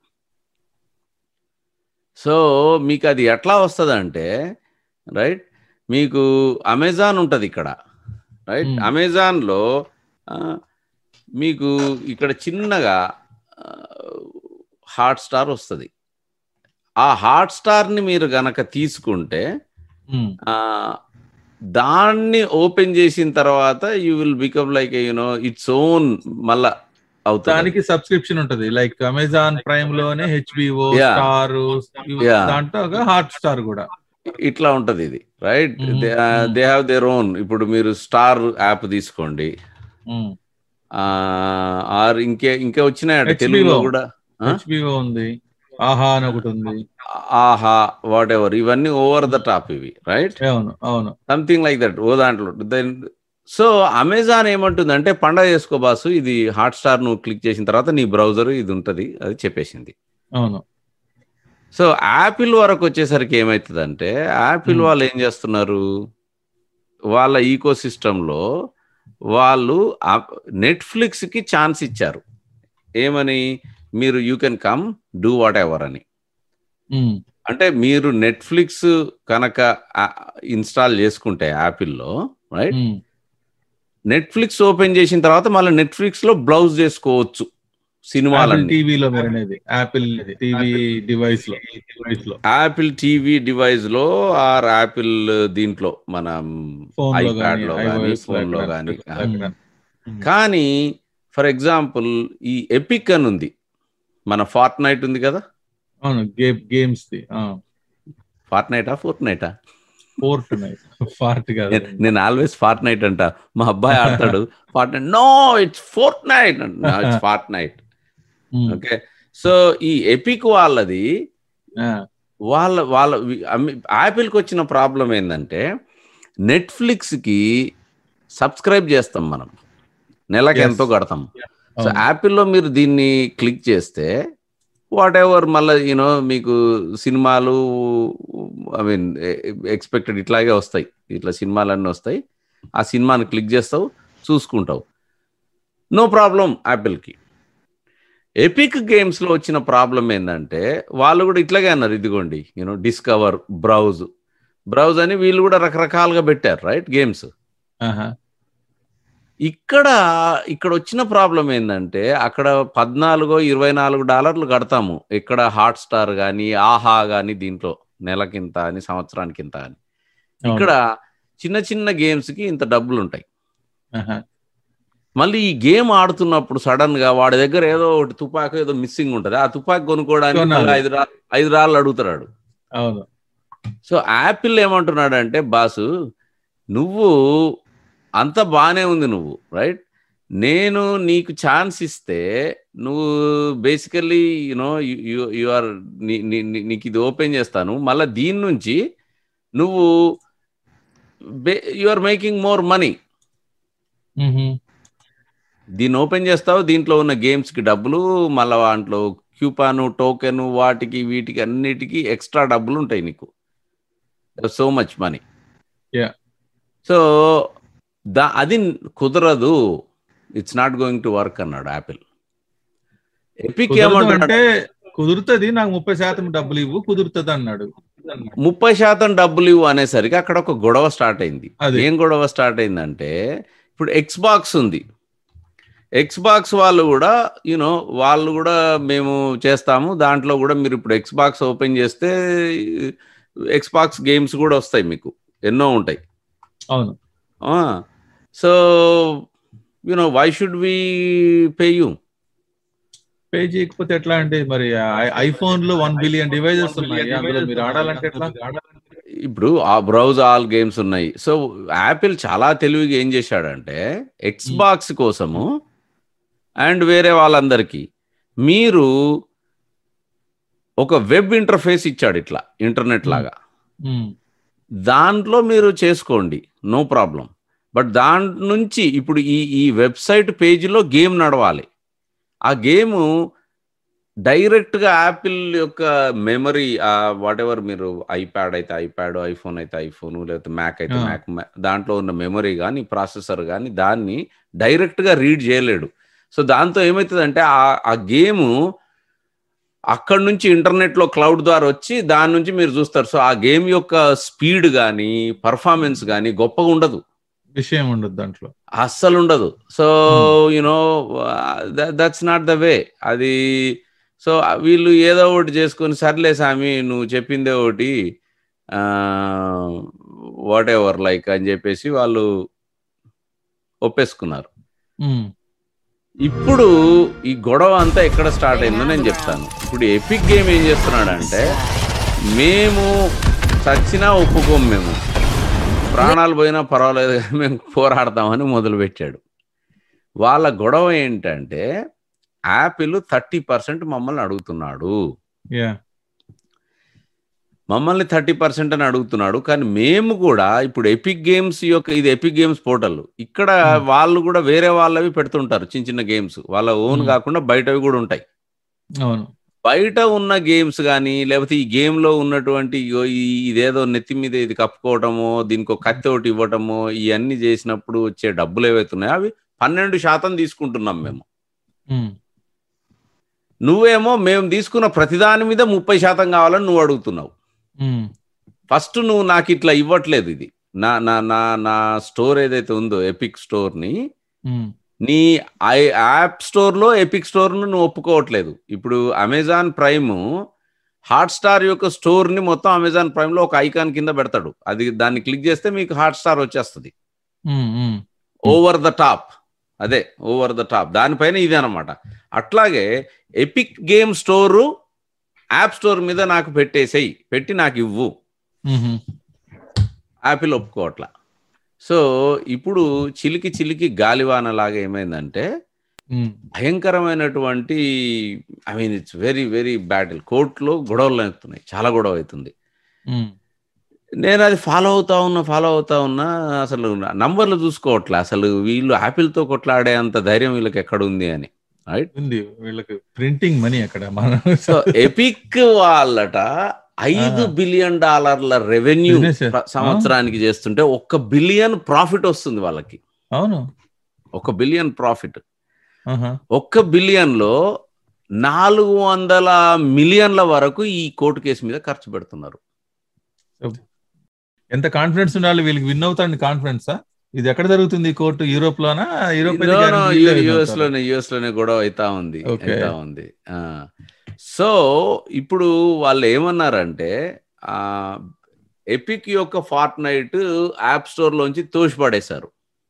సో మీకు అది ఎట్లా వస్తుంది అంటే రైట్ మీకు అమెజాన్ ఉంటుంది ఇక్కడ రైట్ Hmm. అమెజాన్లో ఆ, మీకు ఇక్కడ చిన్నగా హాట్ స్టార్ వస్తుంది ఆ హాట్ స్టార్ని మీరు గనక తీసుకుంటే ఉమ్, ఆ, దాన్ని ఓపెన్ చేసిన తర్వాత you will become like you know its own మళ్ళా అవుతుంది దానికి సబ్స్క్రిప్షన్ ఉంటది లైక్ అమెజాన్ ప్రైమ్ లోనే హెచ్బిఓ Yeah. Star Yeah. దాంట్లో హాట్ స్టార్ కూడా ఇట్లా ఉంటది ఇది right Mhm. They have their own ఇప్పుడు మీరు స్టార్ యాప్ తీసుకోండి ఉమ్, ఆర్ ఇంకే ఇంకే వచ్చినాయట HBO. తెలుగులో కూడా Huh? హెచ్బిఓ ఉంది ఆహా అని ఒకటి ఉంది ఆహా వాట్ ఎవర్ ఇవన్నీ ఓవర్ ద టాప్ ఇవి రైట్ అవును అవును సంథింగ్ లైక్ దట్ ఓ దాంట్లో దెన్ సో అమెజాన్ ఏమంటుందంటే పండగ చేసుకో బాసు ఇది హాట్ స్టార్ నువ్వు క్లిక్ చేసిన తర్వాత నీ బ్రౌజర్ ఇది ఉంటుంది అది చెప్పేసింది అవును సో యాపిల్ వరకు వచ్చేసరికి ఏమవుతుందంటే యాపిల్ Hmm. వాళ్ళు ఏం చేస్తున్నారు వాళ్ళ ఈకో సిస్టంలో వాళ్ళు నెట్ఫ్లిక్స్ కి ఛాన్స్ ఇచ్చారు ఏమని మీరు you can come do whatever అని ఉమ్, అంటే మీరు నెట్ఫ్లిక్స్ కనుక ఇన్స్టాల్ చేసుకుంటే యాపిల్లో రైట్ ఉమ్, నెట్ఫ్లిక్స్ ఓపెన్ చేసిన తర్వాత మళ్ళీ నెట్ఫ్లిక్స్ లో బ్లౌజ్ చేసుకోవచ్చు యాపిల్ సినిమాలన్నీ టీవీలో మీరు అనేది యాపిల్ టీవీ డివైస్ లో డివైస్ లో యాపిల్ టీవీ డివైస్ లో ఆర్ యాపిల్ దీంట్లో మన ఫోన్ లో ఐప్యాడ్ కానీ లో కానీ iOS ఫోన్ లో ఎక్కడ- కానీ ఎక్కడ. కానీ ఫర్ ఎగ్జాంపుల్ ఈ ఎపిక్ అని ఉంది మన ఫార్ట్ నైట్ ఉంది కదా అవును గేమ్ గేమ్స్ ది ఫార్ట్ నైటా ఫోర్ట్ నైటా ఫోర్ట్ నైట్ ఫార్ట్ కాదు నేను ఆల్వేస్ ఫార్ట్ నైట్ అంట మా అబ్బాయి ఆడతాడు fart night no it's Fortnite it's fart night um, okay so ఈ ఎపిక్ వాళ్ళది ఆ, వాళ్ళ వాళ్ళ యాపిల్కి వచ్చిన ప్రాబ్లం ఏంటంటే నెట్ఫ్లిక్స్కి సబ్స్క్రైబ్ చేస్తాం మనం నెలకి Yes. ఎంతో కడతాం సో అవును. యాపిల్లో మీరు దీన్ని క్లిక్ చేస్తే వాట్ ఎవర్ మళ్ళీ యూనో మీకు సినిమాలు ఐ మీన్ ఎక్స్పెక్టెడ్ ఇట్లాగే వస్తాయి ఇట్లా సినిమాలన్నీ వస్తాయి ఆ సినిమాని క్లిక్ చేస్తావు చూసుకుంటావు నో ప్రాబ్లం యాపిల్కి ఎపిక్ గేమ్స్లో వచ్చిన ప్రాబ్లం ఏంటంటే వాళ్ళు కూడా ఇట్లాగే అన్నారు ఇదిగోండి యూనో డిస్కవర్ బ్రౌజ్ బ్రౌజ్ అని వీళ్ళు కూడా రకరకాలుగా పెట్టారు రైట్ గేమ్స్ ఆహా. ఇక్కడ ఇక్కడ వచ్చిన ప్రాబ్లం ఏంటంటే అక్కడ పద్నాలుగో ఇరవై నాలుగు డాలర్లు కడతాము ఇక్కడ హాట్ స్టార్ కానీ ఆహా కానీ దీంట్లో నెలకింత అని సంవత్సరానికి ఇంత అని అవును. ఇక్కడ చిన్న చిన్న గేమ్స్ కి ఇంత డబ్బులు ఉంటాయి ఆహా. మళ్ళీ ఈ గేమ్ ఆడుతున్నప్పుడు సడన్ గా వాడి దగ్గర ఏదో ఒకటి తుపాకు ఏదో మిస్సింగ్ ఉంటది ఆ తుపాకు కొనుక్కోవడానికి కొనాలి. మళ్ళీ ఐదు రా ఐదు రాళ్ళు అడుగుతున్నాడు అవును సో యాపిల్ ఏమంటున్నాడు అంటే బాసు నువ్వు అంత బాగానే ఉంది నువ్వు రైట్ నేను నీకు ఛాన్స్ ఇస్తే నువ్వు బేసికల్లీ యునో యు ఆర్ నీకు ఇది ఓపెన్ చేస్తాను మళ్ళీ దీని నుంచి నువ్వు you are making more money మ్హూ. దీన్ని ఓపెన్ చేస్తావు దీంట్లో ఉన్న గేమ్స్కి డబ్బులు మళ్ళీ దాంట్లో క్యూపాను టోకెన్ వాటికి వీటికి అన్నిటికీ ఎక్స్ట్రా డబ్బులు ఉంటాయి నీకు so much money Yeah. So దా అది కుదరదు it's not going to work అన్నాడు యాపిల్ ఎపిక్ కుదరదు ఏమంటున్నాడు అంటే కుదురుతుంది నాకు ముప్పై శాతం డబ్బులు ఇవ్వు కుదురుతుంది అన్నాడు అదన్నమాట. ముప్పై శాతం డబ్బులు ఇవ్వు అనేసరికి అక్కడ ఒక గొడవ స్టార్ట్ అయింది అది. ఏం గొడవ స్టార్ట్ అయిందంటే ఇప్పుడు ఎక్స్ బాక్స్ ఉంది ఎక్స్ బాక్స్ వాళ్ళు కూడా యూనో వాళ్ళు కూడా మేము చేస్తాము దాంట్లో కూడా మీరు ఇప్పుడు ఎక్స్ బాక్స్ ఓపెన్ చేస్తే ఎక్స్ బాక్స్ గేమ్స్ కూడా వస్తాయి మీకు ఎన్నో ఉంటాయి అవును so you know why should we pay you pay చేయకపోతే ఎట్లా అండి మరి ఐఫోన్ లో వన్ బిలియన్ డివైజెస్ ఉన్నాయి అందులో మీరు ఆడాలంటే ఎట్లా ఇప్పుడు ఆ బ్రౌజ్ ఆల్ గేమ్స్ ఉన్నాయి సో యాపిల్ చాలా తెలివిగా ఏం చేశాడంటే ఎక్స్ బాక్స్ కోసము అండ్ వేరే వాళ్ళందరికీ మీరు ఒక వెబ్ ఇంటర్ఫేస్ ఇచ్చాడు ఇట్లా ఇంటర్నెట్ లాగా ఉమ్, దాంట్లో మీరు చేసుకోండి నో ప్రాబ్లం బట్ దాని నుంచి ఇప్పుడు ఈ ఈ వెబ్సైట్ పేజీలో గేమ్ నడవాలి ఆ గేము డైరెక్ట్గా యాపిల్ యొక్క మెమరీ వాట్ ఎవర్ మీరు ఐప్యాడ్ అయితే ఐప్యాడ్ ఐఫోన్ అయితే ఐఫోన్ లేకపోతే మ్యాక్ అయితే ఆ. మ్యాక్ దాంట్లో ఉన్న మెమరీ కానీ ప్రాసెసర్ కానీ దాన్ని డైరెక్ట్గా రీడ్ చేయలేడు సో దాంతో ఏమవుతుందంటే ఆ ఆ గేము అక్కడ నుంచి ఇంటర్నెట్లో క్లౌడ్ ద్వారా వచ్చి దాని నుంచి మీరు చూస్తారు సో ఆ గేమ్ యొక్క స్పీడ్ కానీ పర్ఫార్మెన్స్ కానీ గొప్పగా ఉండదు విషయం ఉండదు దాంట్లో అస్సలు ఉండదు so you know that's not the way అది సో వీళ్ళు ఏదో ఒకటి చేసుకొని సర్లే సామి నువ్వు చెప్పిందే ఒకటి వాట్ ఎవర్ లైక్ అని చెప్పేసి వాళ్ళు ఒప్పేసుకున్నారు ఉమ్, ఇప్పుడు ఈ గొడవ అంతా ఎక్కడ స్టార్ట్ అయిందో నేను చెప్తాను ఇప్పుడు ఎపిక్ గేమ్ ఏం చేస్తున్నాడంటే మేము చచ్చినా ఒప్పుకోము మేము ప్రాణాలు పోయినా పర్వాలేదు కానీ మేము పోరాడతామని మొదలుపెట్టాడు వాళ్ళ గొడవ ఏంటంటే యాపిల్ థర్టీ పర్సెంట్ మమ్మల్ని అడుగుతున్నాడు యా మమ్మల్ని థర్టీ పర్సెంట్ అని అడుగుతున్నాడు కానీ మేము కూడా ఇప్పుడు ఎపిక్ గేమ్స్ యొక్క ఇది ఎపిక్ గేమ్స్ పోర్టల్ ఇక్కడ Hmm. వాళ్ళు కూడా వేరే వాళ్ళవి పెడుతుంటారు చిన్న చిన్న గేమ్స్ వాళ్ళ ఓన్ Hmm. కాకుండా బయటవి కూడా ఉంటాయి అవును బయట ఉన్న గేమ్స్ కానీ లేకపోతే ఈ game లో ఉన్నటువంటి ఇగో ఈ- ఇదేదో నెత్తి మీద ఇది కప్పుకోవటమో దీనికి ఒక కత్తి ఒకటి ఇవ్వటమో ఇవన్నీ చేసినప్పుడు వచ్చే డబ్బులు ఏవైతే ఉన్నాయో అవి పన్నెండు శాతం తీసుకుంటున్నాం మేము ఉమ్, నువ్వేమో మేము తీసుకున్న ప్రతిదాని మీద ముప్పై శాతం కావాలని నువ్వు అడుగుతున్నావు ఉమ్, ఫస్ట్ నువ్వు నాకు ఇట్లా ఇవ్వట్లేదు ఇది నా నా నా నా స్టోర్ ఏదైతే ఉందో ఎపిక్ స్టోర్ని ఉమ్, నీ ఐ యాప్ స్టోర్లో ఎపిక్ స్టోర్ను నువ్వు ఒప్పుకోవట్లేదు ఇప్పుడు అమెజాన్ ప్రైమ్ హాట్స్టార్ యొక్క స్టోర్ని మొత్తం అమెజాన్ ప్రైమ్లో ఒక ఐకాన్ కింద పెడతాడు అది దాన్ని క్లిక్ చేస్తే మీకు హాట్స్టార్ వచ్చేస్తుంది um, um, over the top అదే ఓవర్ ద టాప్ దానిపైన ఇదే అనమాట అట్లాగే Epic game store app store మీద నాకు పెట్టేసేయి పెట్టి నాకు ఇవ్వు ఉమ్, యాపిల్ ఒప్పుకోవట్లా సో ఇప్పుడు చిలికి చిలికి గాలివాన లాగా ఏమైందంటే ఉమ్, భయంకరమైనటువంటి I mean it's very very battle కోర్టులో గొడవలు అవుతున్నాయి చాలా గొడవ అవుతుంది ఉమ్, నేను అది ఫాలో అవుతా ఉన్నా ఫాలో అవుతా ఉన్నా అసలు నంబర్లు చూసుకోవట్లే అసలు వీళ్ళు యాపిల్తో కొట్లాడే అంత ధైర్యం వీళ్ళకి ఎక్కడ ఉంది అని రైట్ ఉంది వీళ్ళకి ప్రింటింగ్ మనీ అక్కడ మన సో ఎపిక్ వాళ్ళట ఐదు ఆహా. బిలియన్ డాలర్ల రెవెన్యూ Business. సంవత్సరానికి చేస్తుంటే ఒక్క బిలియన్ ప్రాఫిట్ వస్తుంది వాళ్ళకి అవును ఒక బిలియన్ ప్రాఫిట్ ఆహా. ఒక్క బిలియన్ లో నాలుగు వందల మిలియన్ల వరకు ఈ కోర్టు కేసు మీద ఖర్చు పెడుతున్నారు ఎంత కాన్ఫిడెన్స్ ఉండాలి వీళ్ళకి విన్ అవుతాండి కాన్ఫిడెన్సా ఇది ఎక్కడ జరుగుతుంది ఈ కోర్టు యూరోప్ లోనా యూరోప్ యుఎస్ లోనే యుఎస్ లోనే గొడవ అవుతా ఉంది Okay. అవుతా ఉంది సో ఇప్పుడు వాళ్ళు ఏమన్నారంటే ఎపిక్ యొక్క ఫార్ట్ నైట్ యాప్ స్టోర్ లోంచి తోసిపడేశారు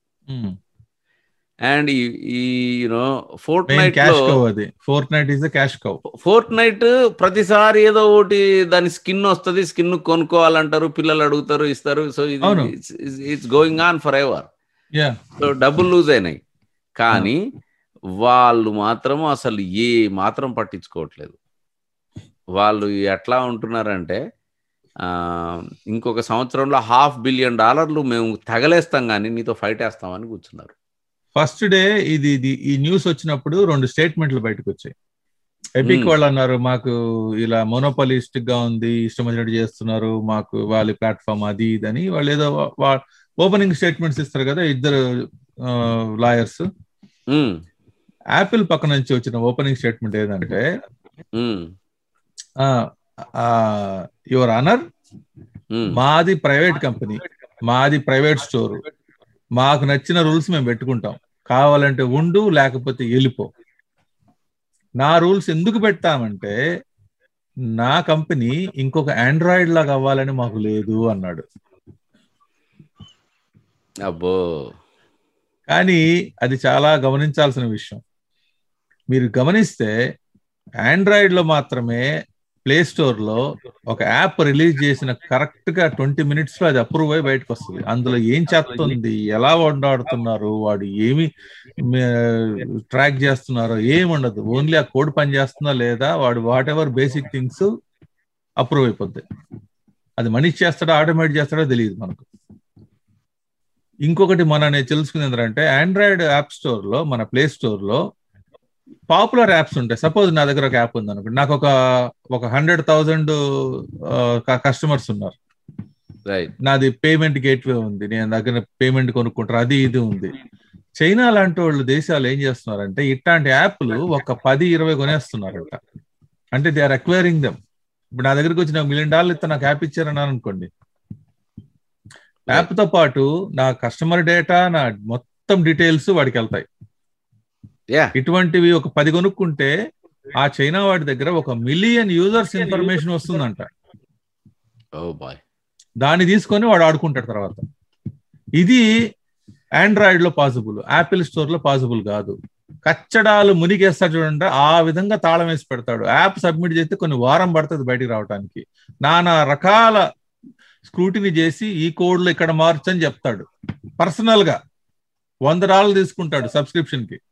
అండ్ ఈ యూనో ఫోర్ట్ నైట్ క్యాష్ లో కవ్ అది Fortnite is cash cow Fortnite ప్రతిసారి ఏదో ఒకటి దాని స్కిన్ వస్తుంది స్కిన్ కొనుక్కోవాలంటారు పిల్లలు అడుగుతారు ఇస్తారు సో అవును. It's going on forever yeah so డబ్బులు లూజ్ అయినాయి కానీ వాళ్ళు మాత్రం అసలు ఏ మాత్రం పట్టించుకోవట్లేదు వాళ్ళు ఎట్లా ఉంటున్నారంటే ఆ, ఇంకొక సంవత్సరంలో హాఫ్ బిలియన్ డాలర్లు మేము తగలేస్తాం కానీ నీతో ఫైట్ వేస్తామని కూర్చున్నారు ఫస్ట్ డే ఇది ఇది ఈ న్యూస్ వచ్చినప్పుడు రెండు స్టేట్మెంట్లు బయటకు వచ్చాయి ఎపిక్ Hmm. వాళ్ళు అన్నారు మాకు ఇలా మోనోపాలిస్టిక్ గా ఉంది ఇష్టం వచ్చినట్టు చేస్తున్నారు మాకు వాళ్ళ ప్లాట్ఫామ్ అది ఇది అని వాళ్ళు ఏదో ఓపెనింగ్ స్టేట్మెంట్స్ ఇస్తారు కదా ఇద్దరు లాయర్స్ ఉమ్, యాపిల్ పక్క నుంచి వచ్చిన ఓపెనింగ్ స్టేట్మెంట్ ఏంటంటే ఉమ్, యువర్ ఆనర్ ఉమ్, మాది ప్రైవేట్ కంపెనీ మాది ప్రైవేట్ స్టోర్ మాకు నచ్చిన రూల్స్ మేము పెట్టుకుంటాం కావాలంటే ఉండు లేకపోతే వెళ్ళిపో నా రూల్స్ ఎందుకు పెడతామంటే నా కంపెనీ ఇంకొక ఆండ్రాయిడ్ లాగా అవ్వాలని మాకు లేదు అన్నాడు అబ్బో కానీ అది చాలా గమనించాల్సిన విషయం మీరు గమనిస్తే ఆండ్రాయిడ్ లో మాత్రమే ప్లే స్టోర్ లో ఒక యాప్ రిలీజ్ చేసిన కరెక్ట్ గా ట్వంటీ మినిట్స్ లో అది అప్రూవ్ అయి బయటకు వస్తుంది అందులో ఏం చేస్తుంది ఎలా వండాడుతున్నారు వాడు ఏమి ట్రాక్ చేస్తున్నారో ఏమి ఉండదు ఓన్లీ ఆ కోడ్ పని చేస్తుందా లేదా వాడు whatever basic things approve అయిపోద్ది అది మనిషి చేస్తాడో ఆటోమేటిక్ చేస్తాడో తెలియదు మనకు ఇంకొకటి మన నేను తెలుసుకుంది ఏంటంటే ఆండ్రాయిడ్ యాప్ స్టోర్ లో మన ప్లే స్టోర్ లో పాపులర్ యాప్స్ ఉంటాయి సపోజ్ నా దగ్గర ఒక యాప్ ఉంది అనుకోండి నాకు ఒక ఒక హండ్రెడ్ థౌజండ్ కస్టమర్స్ ఉన్నారు రైట్ నాది పేమెంట్ గేట్వే ఉంది నేను దగ్గర పేమెంట్ కొనుక్కుంటారు అది ఇది ఉంది చైనా లాంటి వాళ్ళు దేశాలు ఏం చేస్తున్నారంటే ఇట్లాంటి యాప్లు ఒక పది ఇరవై కొనేస్తున్నారంట అంటే దే ఆర్ అక్వైరింగ్ దెమ్ ఇప్పుడు నా దగ్గరికి వచ్చి నాకు మిలియన్ డాలర్ ఇస్తే నాకు యాప్ ఇచ్చారని అనుకోండి యాప్ తో పాటు నా కస్టమర్ డేటా నా మొత్తం డీటెయిల్స్ వాడికి వెళ్తాయి యా ఇటువంటివి ఒక పది కొనుక్కుంటే ఆ చైనా వాడి దగ్గర ఒక మిలియన్ యూజర్స్ ఇన్ఫర్మేషన్ వస్తుందంట ఓ బాయ్ దాన్ని తీసుకొని వాడు ఆడుకుంటాడు తర్వాత ఇది ఆండ్రాయిడ్ లో పాసిబుల్ యాపిల్ స్టోర్ లో పాసిబుల్ కాదు కచ్చడాలు మునిగేస్తాడు చూడండి ఆ విధంగా తాళం వేసి పెడతాడు యాప్ సబ్మిట్ చేస్తే కొన్ని వారం పడుతుంది బయటికి రావడానికి నానా రకాల స్క్రూటిని చేసి ఈ కోడ్లు ఇక్కడ మార్చని చెప్తాడు పర్సనల్ గా వంద డాలర్లు తీసుకుంటాడు సబ్స్క్రిప్షన్ కి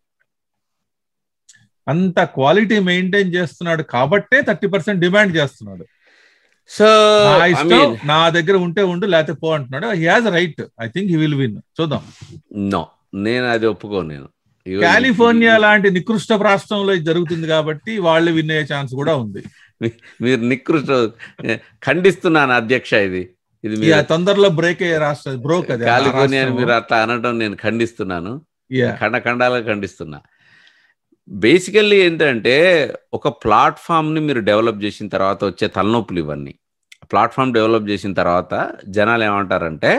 అంత క్వాలిటీ మెయింటైన్ చేస్తున్నాడు కాబట్టే థర్టీ పర్సెంట్ డిమాండ్ చేస్తున్నాడు సో నా ఐ ఇష్టం మీన్ నా దగ్గర ఉంటే ఉండు లేకపోతే పో అంటున్నాడు he has right I think he will win చూద్దాం నో నేను అది ఒప్పుకోను నేను ఇగో కాలిఫోర్నియా లాంటి నికృష్ట రాష్ట్రంలో ఇది జరుగుతుంది కాబట్టి వాళ్ళు విన్ అయ్యే ఛాన్స్ కూడా ఉంది మీరు నికృష్ట ఖండిస్తున్నాను అధ్యక్ష ఇది ఇది ఇక మీరు తొందరలో బ్రేక్ అయ్యే రాష్ట్రం బ్రోక్ అది ఆ కాలిఫోర్నియా రాష్ట్రం. మీరు అట్లా అనడం నేను ఖండిస్తున్నాను Yeah. ఖండ ఖండాలుగా ఖండిస్తున్నా బేసికల్లీ ఏంటంటే ఒక ప్లాట్ఫామ్ ని మీరు డెవలప్ చేసిన తర్వాత వచ్చే తలనొప్పులు ఇవన్నీ ప్లాట్ఫామ్ డెవలప్ చేసిన తర్వాత జనాలు ఏమంటారంటే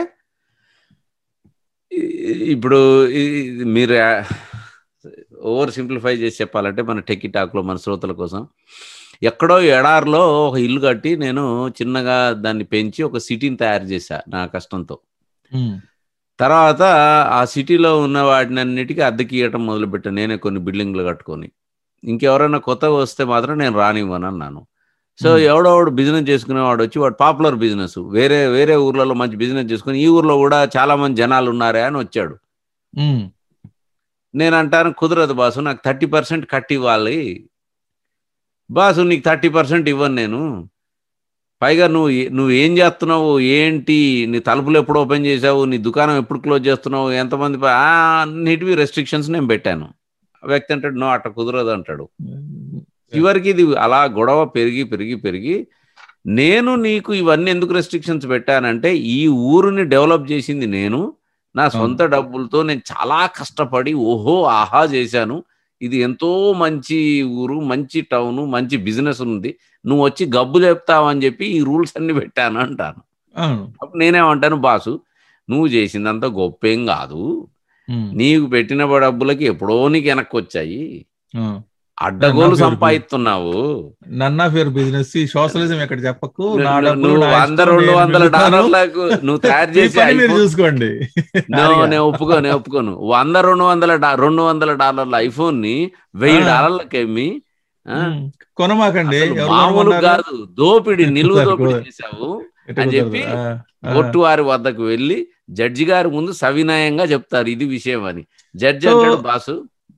ఈ- ఇప్పుడు ఈ- మీరు ఓవర్ సింప్లిఫై చేసి చెప్పాలంటే మన టెక్కి టాక్లో మన శ్రోతల కోసం ఎక్కడో ఎడారిలో ఒక ఇల్లు కట్టి నేను చిన్నగా దాన్ని పెంచి ఒక సిటీని తయారు చేశా నా కష్టంతో Hmm. తర్వాత ఆ సిటీలో ఉన్న వాటిని అన్నిటికీ అద్దెకి ఇవ్వటం మొదలుపెట్టాను నేనే కొన్ని బిల్డింగ్లు కట్టుకొని ఇంకెవరైనా కొత్తగా వస్తే మాత్రం నేను రానివ్వను అన్నాను సో Hmm. ఎవడోవాడు బిజినెస్ చేసుకునేవాడు వచ్చి వాడు పాపులర్ బిజినెస్ వేరే వేరే ఊర్లలో మంచి బిజినెస్ చేసుకుని ఈ ఊర్లో కూడా చాలా మంది జనాలు ఉన్నారే అని వచ్చాడు Hmm. నేను అంటాను కుదరదు బాసు నాకు థర్టీ పర్సెంట్ కట్ ఇవ్వాలి బాసు నీకు థర్టీ పర్సెంట్ ఇవ్వను నేను పైగా నువ్వు ఏ- నువ్వు ఏం చేస్తున్నావు ఏంటి నీ తలుపులు ఎప్పుడు ఓపెన్ చేసావు నీ దుకాణం ఎప్పుడు క్లోజ్ చేస్తున్నావు ఎంతమంది ప- ఆ, అన్నిటివి రెస్ట్రిక్షన్స్ నేను పెట్టాను ఆ వ్యక్తి అంటాడు నో అట్ట కుదరదు అంటాడు చివరికి ఇది అలా గొడవ పెరిగి పెరిగి పెరిగి నేను నీకు ఇవన్నీ ఎందుకు రెస్ట్రిక్షన్స్ పెట్టానంటే ఈ ఊరుని డెవలప్ చేసింది నేను నా సొంత డబ్బులతో నేను చాలా కష్టపడి ఓహో ఆహా చేశాను ఇది ఎంతో మంచి ఊరు మంచి టౌన్ మంచి బిజినెస్ ఉంది నువ్వు వచ్చి గబ్బు చెప్తావని చెప్పి ఈ రూల్స్ అన్ని పెట్టాను అంటాను అవును అప్పుడు నేనేమంటాను బాసు నువ్వు చేసిందంత గొప్పేం కాదు Hmm. నీకు పెట్టిన డబ్బులకి ఎప్పుడో నీకు వెనక్కి వచ్చాయి Ah. అడ్డగోలు నా పేరు సంపాదిస్తున్నావు none of your business socialism ఎక్కడ చెప్పకు నా నువ్వు- డబ్బులు నువ్వు నా వంద ఇష్టం, రెండు నేను వందల వెళ్తాను. డాలర్లకు నువ్వు తయారు మీ చేసి పని మీరు iPhone- చూసుకోండి No, హారిగా. నేను ఒప్పుకో నేను ఒప్పుకోను వంద రెండు వందల డా- రెండు వందల డాలర్ల ఐఫోన్ ని వెయ్యి ఆ. డాలర్లకి అమ్మి ఆ, Hmm. కొనమాకండి అసలు ఎవరు మామూలు కొనమన్నారు? కాదు దోపిడి నిలువ కుదరదు, దోపిడి కుదరదు. చేశావు ఎటు అని కుదరదు. చెప్పి ఆ, ఆ. కోర్టు వారి వద్దకు వెళ్ళి జడ్జి గారి ముందు సవినయంగా చెప్తారు ఇది విషయం అని జడ్జి So- అంటాడు బాసు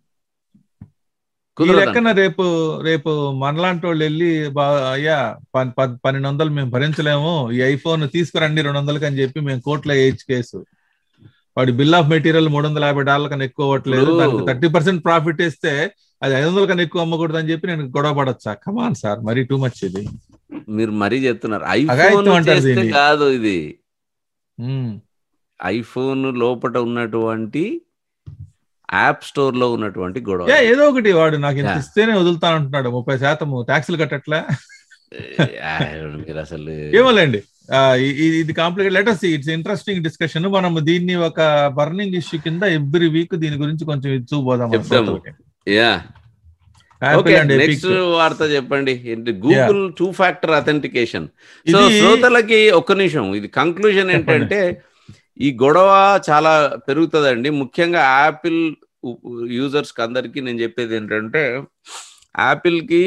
ఈ కుదరదు లెక్కన రేపు రేపు మనలాంటి వాళ్ళు వెళ్ళి బా- అయ్యా పన్- పద్- పన్నెండు వందలు మేము భరించలేము ఈ ఐఫోన్ తీసుకురండి రెండు వందలకి అని చెప్పి మేము కోర్టులో వేయచ్చు కేసు వాడి బిల్ ఆఫ్ మెటీరియల్ మూడు వందల యాభై డాలర్ కన్నా ఎక్కువ అవ్వట్లేదు ఇప్పుడు- దానికి థర్టీ పర్సెంట్ ప్రాఫిట్ ఇస్తే అది ఐదు వందల కన్నా ఎక్కువ అమ్మకూడదు అని చెప్పి నేను గొడవ పడచ్చా కమాన్ సార్ మరీ టూ మచ్ ఇది మీరు మరీ చెప్తున్నారు అఘాయిత్యం ఐఫోన్ అంటారు చేస్తే దీన్ని. కాదు ఇది ఉమ్, ఐఫోన్ లోపల ఉన్నటువంటి యాప్ స్టోర్ లో ఉన్నటువంటి గొడవ యా, ఏదో ఒకటి వాడు నాకు ఇంత Yeah. ఇస్తేనే వదులుతాను అంటున్నాడు ముప్పై శాతం ట్యాక్సులు కట్టట్లే ఆ, మీరు అసలు ఏమోలేండి ఇది complicate letters it's interesting discussion మనం దీన్ని ఒక బర్నింగ్ ఇష్యూ కింద ఎవ్రీ వీక్ దీని గురించి కొంచెం ఇది చూపోదాం చెప్దాము. Yeah Apple okay and Epic. Next వార్త చెప్పండి Google two factor authentication so ఇది- శ్రోతలకి ఒక్క నిమిషం ఇది కంక్లూజన్ ఏంటంటే ఈ గొడవ చాలా పెరుగుతుందండి ముఖ్యంగా యాపిల్ యూజర్స్ కి అందరికి నేను చెప్పేది ఏంటంటే యాపిల్ కి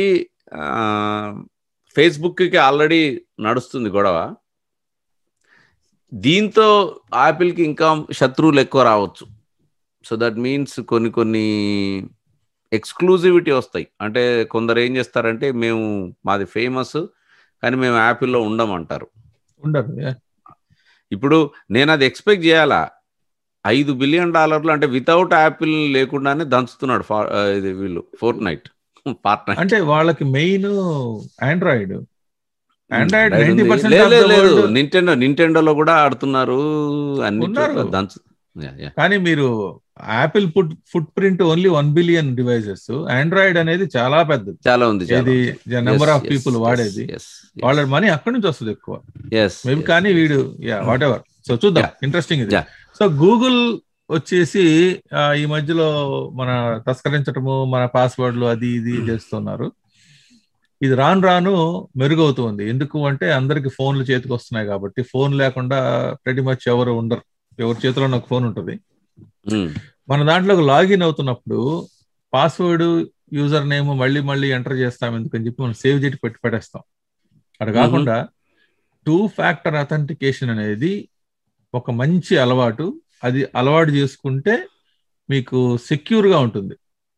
ఫేస్బుక్ కి ఆల్రెడీ నడుస్తుంది గొడవ దీంతో యాపిల్ కి ఇంకా శత్రువులు ఎక్కువ రావచ్చు సో దట్ మీన్స్ కొన్ని కొన్ని ఎక్స్క్లూజివిటీ వస్తాయి అంటే కొందరు ఏం చేస్తారంటే మేము మాది ఫేమస్ కానీ మేము యాపిల్లో ఉండమంటారు ఉండరు yeah. ఇప్పుడు నేను అది ఎక్స్పెక్ట్ చేయాలా ఐదు బిలియన్ డాలర్లు అంటే వితౌట్ యాపిల్ లేకుండానే దంచుతున్నాడు ఫా- ఆ, ఇది వీళ్ళు ఫోర్ట్ నైట్ పార్ట్ నైట్ అంటే వాళ్ళకి మెయిన్ ఆండ్రాయిడ్ ఆండ్రాయిడ్ లేదు, నైన్టీ లేదు, లేదు, లేదు నింటెండో నింటెండోలో కూడా ఆడుతున్నారు అన్ని ఉన్నారు. చోట్ల దంచు Yeah, yeah. కానీ మీరు Apple foot footprint only one billion devices Android అనేది చాలా పెద్దది చాలా ఉంది చాలా ఇది ఉంది. Number Yes, of yes, people yes, వాడేది yes, yes. వాళ్ళ మనీ అక్కడి నుంచి వస్తుంది ఎక్కువ Yes, మేబీ yes. కానీ వీడు యా వాట్ ఎవర్ సో చూద్దాం Yeah. ఇంట్రెస్టింగ్ ఇది Yeah. సో గూగుల్ వచ్చేసి ఆ, ఈ మధ్యలో మన తస్కరించటము మన పాస్వర్డ్లు అది ఇది చేస్తున్నారు ఇది రాను రాను మెరుగవుతుంది ఎందుకు అంటే అందరికి ఫోన్లు చేతికి వస్తున్నాయి కాబట్టి ఫోన్ లేకుండా ప్రతి మచ్ ఎవరు ఉండరు ఎవరి చేతిలో ఒక ఫోన్ ఉంటుంది Hmm. మన దాంట్లో లాగిన్ అవుతున్నప్పుడు పాస్వర్డ్ యూజర్ నేమ్ మళ్ళీ మళ్ళీ ఎంటర్ చేస్తాం ఎందుకని చెప్పి మనం సేవ్ చేసి పెట్టి పెట్టేస్తాం అటు కాకుండా టూ ఫ్యాక్టర్ అథెంటికేషన్ అనేది ఒక మంచి అలవాటు అది అలవాటు చేసుకుంటే మీకు సెక్యూర్ గా ఉంటుంది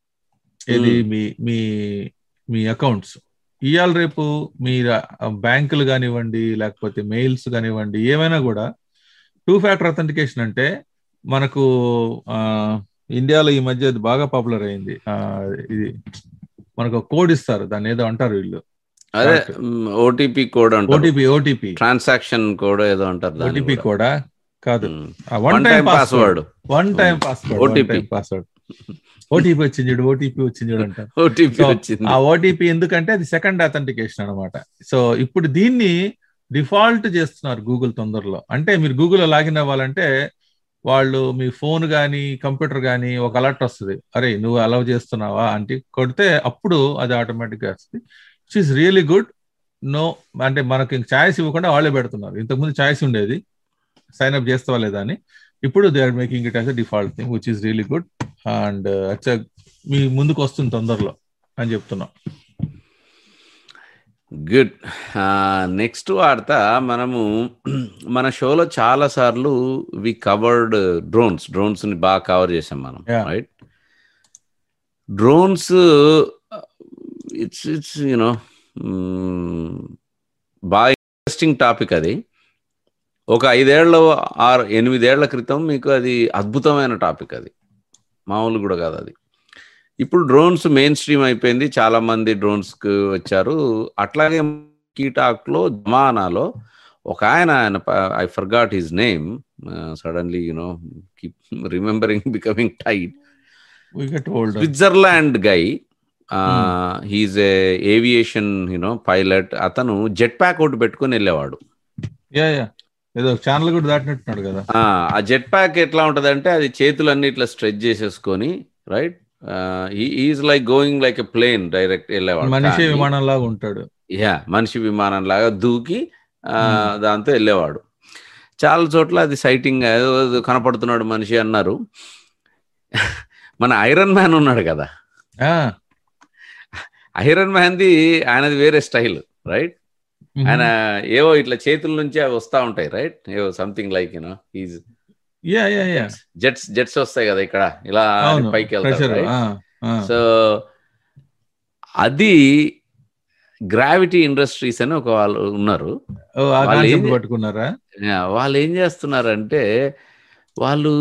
ఇది Hmm. మీ మీ మీ అకౌంట్స్ ఇవాళ రేపు మీ బ్యాంకులు కానివ్వండి లేకపోతే మెయిల్స్ కానివ్వండి ఏమైనా కూడా టూ ఫ్యాక్టర్ అథెంటికేషన్ అంటే మనకు ఆ, ఇండియాలో ఈ మధ్య అది బాగా పాపులర్ అయింది ఆ, ఇది మనకు కోడ్ ఇస్తారు దాన్ని ఏదో అంటారు వీళ్ళు అదే ఓటీపీ కోడ్ అంటారు ఓటీపీ ఓటీపీ ట్రాన్సాక్షన్ కోడ్ ఏదో అంటారు దాన్ని ఓటీపీ కూడా. కూడా కాదు Hmm. One One time time password password. One time Hmm. Password OTP. Time password OTP వచ్చింది చూడు ఓటీపీ వచ్చింది చూడు అంటారు ఓటీపీ So, వచ్చింది ఆ ఓటీపీ ఎందుకంటే అది సెకండ్ అథెంటికేషన్ అన్నమాట సో ఇప్పుడు దీన్ని డిఫాల్ట్ చేస్తున్నారు గూగుల్ తొందరలో అంటే మీరు గూగుల్లో లాగిన్ అవ్వాలంటే వాళ్ళు మీ ఫోన్ కానీ కంప్యూటర్ కానీ ఒక అలర్ట్ వస్తుంది అరే నువ్వు అలౌ చేస్తున్నావా అంటే కొడితే అప్పుడు అది ఆటోమేటిక్గా వస్తుంది which is really good no అంటే మనకి ఛాయిస్ ఇవ్వకుండా వాళ్ళే పెడుతున్నారు ఇంతకుముందు ఛాయిస్ ఉండేది సైన్ అప్ చేస్తావా లేదా అని ఇప్పుడు they are making it as a default thing which is really good and అచ్చా మీ ముందుకు వస్తుంది తొందరలో అని చెప్తున్నాం గుడ్ నెక్స్ట్ వార్త మనము మన షోలో చాలా సార్లు వి కవర్డ్ డ్రోన్స్ డ్రోన్స్ ని బాగా కవర్ చేసాం మనం Yeah. Right drones it's it's you know బాగా ఇంట్రెస్టింగ్ టాపిక్ అది ఒక ఐదేళ్ల ఆరు ఎనిమిదేళ్ల క్రితం మీకు అది అద్భుతమైన టాపిక్ అది మామూలు కూడా కాదు అది ఇప్పుడు డ్రోన్స్ మెయిన్ స్ట్రీమ్ అయిపోయింది చాలా మంది డ్రోన్స్ కు వచ్చారు అట్లాగే కీటాక్ లో జమానాలో ఒక ఆయన ఆయన I forgot his name suddenly you know keep remembering becoming tight we get older. Switzerland guy he's a aviation you know pilot అతను జెట్ ప్యాక్ ఒకటి పెట్టుకొని వెళ్ళేవాడు యా యా ఏదో ఛానల్ కూడా దాటినట్టున్నాడు కదా ఆ, ఆ జెట్ ప్యాక్ ఎట్లా ఉంటదంటే అది చేతులన్నీ ఇట్లా స్ట్రెచ్ చేసేసుకొని right is like going like a plane direct వెళ్ళేవాడు మనిషి కానీ- విమానం లాగా ఉంటాడు యా మనిషి విమానం లాగా దూకి ఆ, Hmm. దాంతో వెళ్ళేవాడు చాలా చోట్ల అది సైటింగ్ ఏదో ఏదో కనపడుతున్నాడు మనిషి అన్నారు మన ఐరన్ మ్యాన్ ఉన్నాడు కదా ఆ, ఐరన్ మ్యాన్ది ఆయనది వేరే స్టైల్ రైట్ మ్మ్. ఆయన ఏవో ఇట్లా చేతుల నుంచి అవి వస్తా ఉంటాయి రైట్ ఏవో something like you know is yeah yeah yeah jets jets వస్తాయి కదా ఇక్కడ ఇలా అవును పైకి ప్రెషర్ వెళ్తారు సో అది గ్రావిటీ ఇండస్ట్రీస్ అని ఒక వాళ్ళు ఉన్నారు ఆ వాళ్ళు కాన్సెప్ట్ ఏంది- పట్టుకున్నారా యా, వాళ్ళు ఏం చేస్తున్నారంటే వాళ్ళు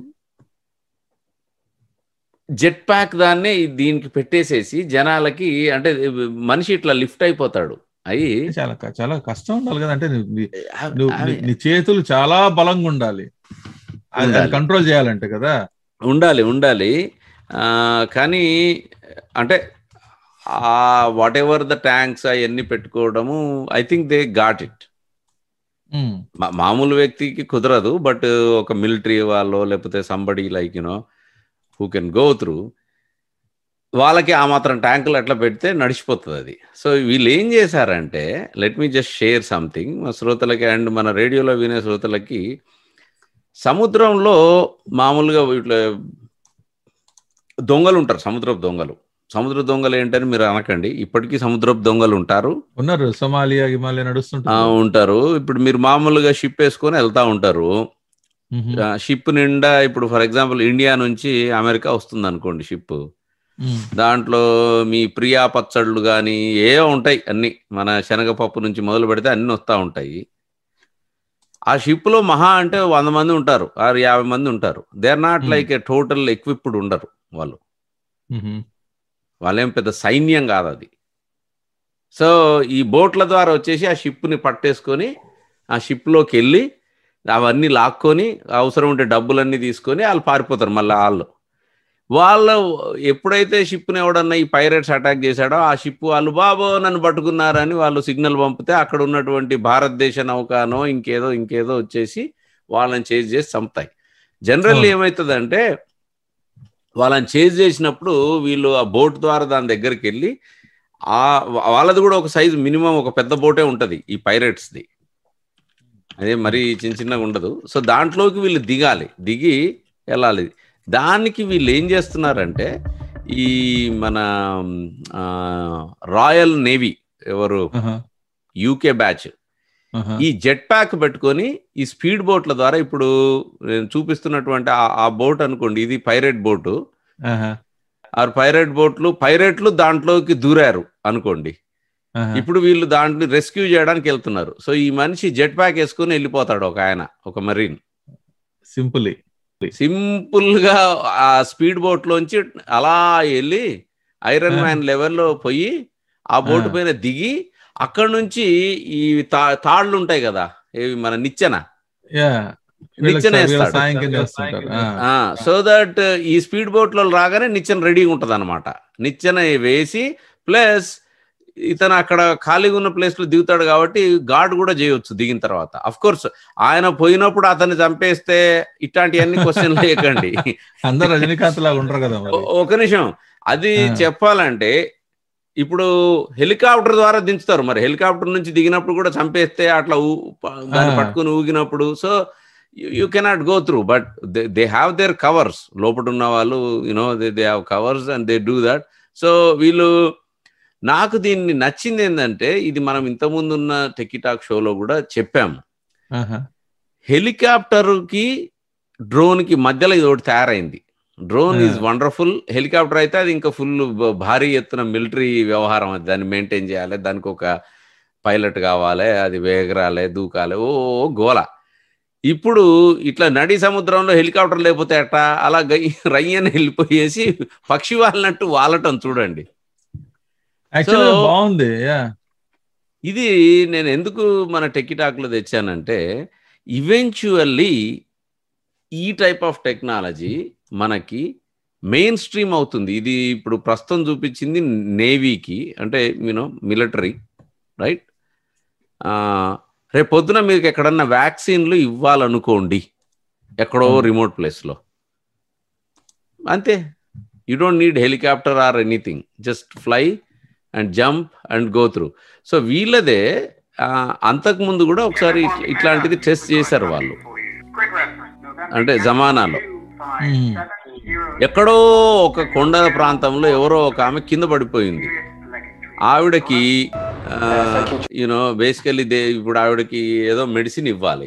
జెట్ ప్యాక్ దాన్నే దీనికి పెట్టేసేసి జనాలకి అంటే మనిషి ఇట్లా లిఫ్ట్ అయిపోతాడు అయి చాలా క- చాలా కష్టం ఉండాలి కదా అంటే నీ- నీ- నువ్వు నీ- నీ చేతులు చాలా బలంగా ఉండాలి అది ఉండాలి. కంట్రోల్ చేయాలంటే కదా ఉండాలి ఉండాలి ఆ, కానీ అంటే ఆ వాట్ ఎవర్ ద ట్యాంక్స్ అవన్నీ పెట్టుకోవడము I think they got it um, మా- మామూలు వ్యక్తికి కుదరదు బట్ ఒక మిలిటరీ వాళ్ళు లేకపోతే somebody like you know who can go through వాళ్ళకి ఆ మాత్రం ట్యాంకులు అట్లా పెడితే నడిచిపోతుంది అది సో వీళ్ళు ఏం చేశారంటే let me just share something మా శ్రోతలకి అండ్ మన రేడియోలో వినే శ్రోతలకి సముద్రంలో మామూలుగా ఇట్లా దొంగలు ఉంటారు సముద్రపు దొంగలు సముద్ర దొంగలు ఏంటని మీరు అనకండి ఇప్పటికీ సముద్రపు దొంగలు ఉంటారు ఉన్నారు సోమాలియా హిమాలయ ఆ, నడుస్తుంటారు ఉంటారు ఇప్పుడు మీరు మామూలుగా షిప్ వేసుకొని వెళ్తా ఉంటారు ఉహు, షిప్ నిండా ఇప్పుడు ఫర్ ఎగ్జాంపుల్ ఇండియా నుంచి అమెరికా వస్తుంది అనుకోండి షిప్ ఉమ్, దాంట్లో మీ ప్రియా పచ్చళ్ళు కానీ ఏవో ఉంటాయి అన్ని మన శనగపప్పు నుంచి మొదలు పెడితే అన్ని వస్తూ ఉంటాయి ఆ షిప్ లో మహా అంటే వంద మంది ఉంటారు ఆరు యాభై మంది ఉంటారు they are not Hmm. Like a total equipped ఉండరు వాళ్ళు ఉహు, వాళ్ళేం పెద్ద సైన్యం కాదు అది సో ఈ బోట్ల ద్వారా వచ్చేసి ఆ షిప్ని పట్టేసుకొని ఆ షిప్లోకి వెళ్ళి అవన్నీ లాక్కొని అవసరం ఉంటే డబ్బులన్నీ తీసుకొని వాళ్ళు పారిపోతారు మళ్ళీ వాళ్ళు వాళ్ళు ఎప్పుడైతే షిప్ని ఎవడన్నా ఈ పైరేట్స్ అటాక్ చేశాడో ఆ షిప్ వాళ్ళు బాబో నన్ను పట్టుకున్నారని వాళ్ళు సిగ్నల్ పంపితే అక్కడ ఉన్నటువంటి భారతదేశ నౌకానో ఇంకేదో ఇంకేదో వచ్చేసి వాళ్ళని చేజ్ చేసి చంపుతాయి జనరల్లీ అవును. ఏమవుతుందంటే వాళ్ళని చేజ్ చేసినప్పుడు వీళ్ళు ఆ బోట్ ద్వారా దాని దగ్గరికి వెళ్ళి ఆ వాళ్ళది కూడా ఒక సైజు మినిమం ఒక పెద్ద బోటే ఉంటది ఈ పైరేట్స్ది అదే మరి చిన్న చిన్నగా ఉండదు సో దాంట్లోకి వీళ్ళు దిగాలి దిగి వెళ్ళాలి దానికి వీళ్ళు ఏం చేస్తున్నారంటే ఈ మన ఆ, రాయల్ నేవీ ఎవరు ఆహా, యూకే బ్యాచ్ ఆహా, ఈ జెట్ ప్యాక్ పెట్టుకొని ఈ స్పీడ్ బోట్ల ద్వారా ఇప్పుడు నేను చూపిస్తున్నటువంటి ఆ- ఆ బోట్ అనుకోండి ఇది పైరేట్ బోటు ఆహా, ఆ పైరేట్ బోట్లు పైరేట్లు దాంట్లోకి దూరారు అనుకోండి ఆహా. ఇప్పుడు వీళ్ళు దాంట్లో రెస్క్యూ చేయడానికి వెళ్తున్నారు సో ఈ మనిషి జెట్ ప్యాక్ వేసుకుని వెళ్ళిపోతాడు ఒక ఆయన ఒక మరీన్ సింపుల్లీ సింపుల్ గా ఆ స్పీడ్ బోట్ లోంచి అలా వెళ్ళి ఐరన్ ఆ. మ్యాన్ లెవెల్లో పోయి ఆ బోట్ ఆ. పైన దిగి అక్కడ నుంచి ఈ తా తాళ్ళు ఉంటాయి కదా ఏవి మన నిచ్చెన యా నిచ్చెన వేస్తాడు. సాయం కింద చేస్తుంటారు ఆ, సో దట్ ఈ స్పీడ్ బోట్ లో రాగానే నిచ్చెన రెడీగా ఉంటది అనమాట నిచ్చెన వేసి ప్లస్ ఇతను అక్కడ ఖాళీగా ఉన్న ప్లేస్ లో దిగుతాడు కాబట్టి గార్డ్ కూడా చేయొచ్చు దిగిన తర్వాత అఫ్ కోర్స్ ఆయన పోయినప్పుడు అతన్ని చంపేస్తే ఇట్లాంటివన్నీ క్వశ్చన్ లేకండి అందరు రజనీకాంత్ లాగా ఉండరు కదా మరి ఓ- ఒక నిమిషం అది ఆ. చెప్పాలంటే ఇప్పుడు హెలికాప్టర్ ద్వారా దించుతారు మరి హెలికాప్టర్ నుంచి దిగినప్పుడు కూడా చంపేస్తే అట్లా ఊ- ప- దాన్ని ఆ. పట్టుకుని ఊగినప్పుడు so you cannot go through but they have their covers లోపల ఉన్న వాళ్ళు you know they they have covers and they do that so వీళ్ళు నాకు దీన్ని నచ్చింది ఏంటంటే ఇది మనం ఇంతకుముందు ఉన్న టెకిటాక్ షోలో కూడా చెప్పాము ఆహా, హెలికాప్టర్ కి డ్రోన్ కి మధ్యలో ఇది ఒకటి తయారైంది డ్రోన్ ఆ. ఈజ్ వండర్ఫుల్ హెలికాప్టర్ అయితే అది ఇంకా ఫుల్ భారీ ఎత్తున మిలిటరీ వ్యవహారం అది దాన్ని మెయింటైన్ చేయాలి దానికి ఒక పైలట్ కావాలి అది వేగరాలి దూకాలి ఓ ఓ గోల ఇప్పుడు ఇట్లా నడి సముద్రంలో హెలికాప్టర్ లేకపోతే ఎట్టా అలా గై రయ్యని వెళ్ళిపోయేసి పక్షి వాళ్ళనట్టు వాలటం చూడండి యాక్చువల్లీ So- బాగుంది యా ఇది నేను ఎందుకు మన టెక్కిటాక్లో తెచ్చానంటే ఈవెంచువల్లీ ఈ టైప్ ఆఫ్ టెక్నాలజీ మనకి మెయిన్ స్ట్రీమ్ అవుతుంది ఇది ఇప్పుడు ప్రస్తుతం చూపించింది నేవీకి అంటే యూనో మిలిటరీ రైట్ రేపు పొద్దున మీకు ఎక్కడన్నా వ్యాక్సిన్లు ఇవ్వాలనుకోండి ఎక్కడో Hmm. రిమోట్ ప్లేస్లో అంతే you don't need helicopter or anything just fly and jump and go through so వీళ్ళదే ఆ, అంతకు ముందు కూడా ఒకసారి ఇట్ల- ఇట్లాంటిది టెస్ట్ చేశారు వాళ్ళు అంటే జమానాలో మ్మ్. ఎక్కడో ఒక కొండ ప్రాంతంలో ఎవరో ఒక ఆమె కింద పడిపోయింది ఆవిడకి యూనో బేసికలీ దే ఇప్పుడు ఆవిడకి ఏదో మెడిసిన్ ఇవ్వాలి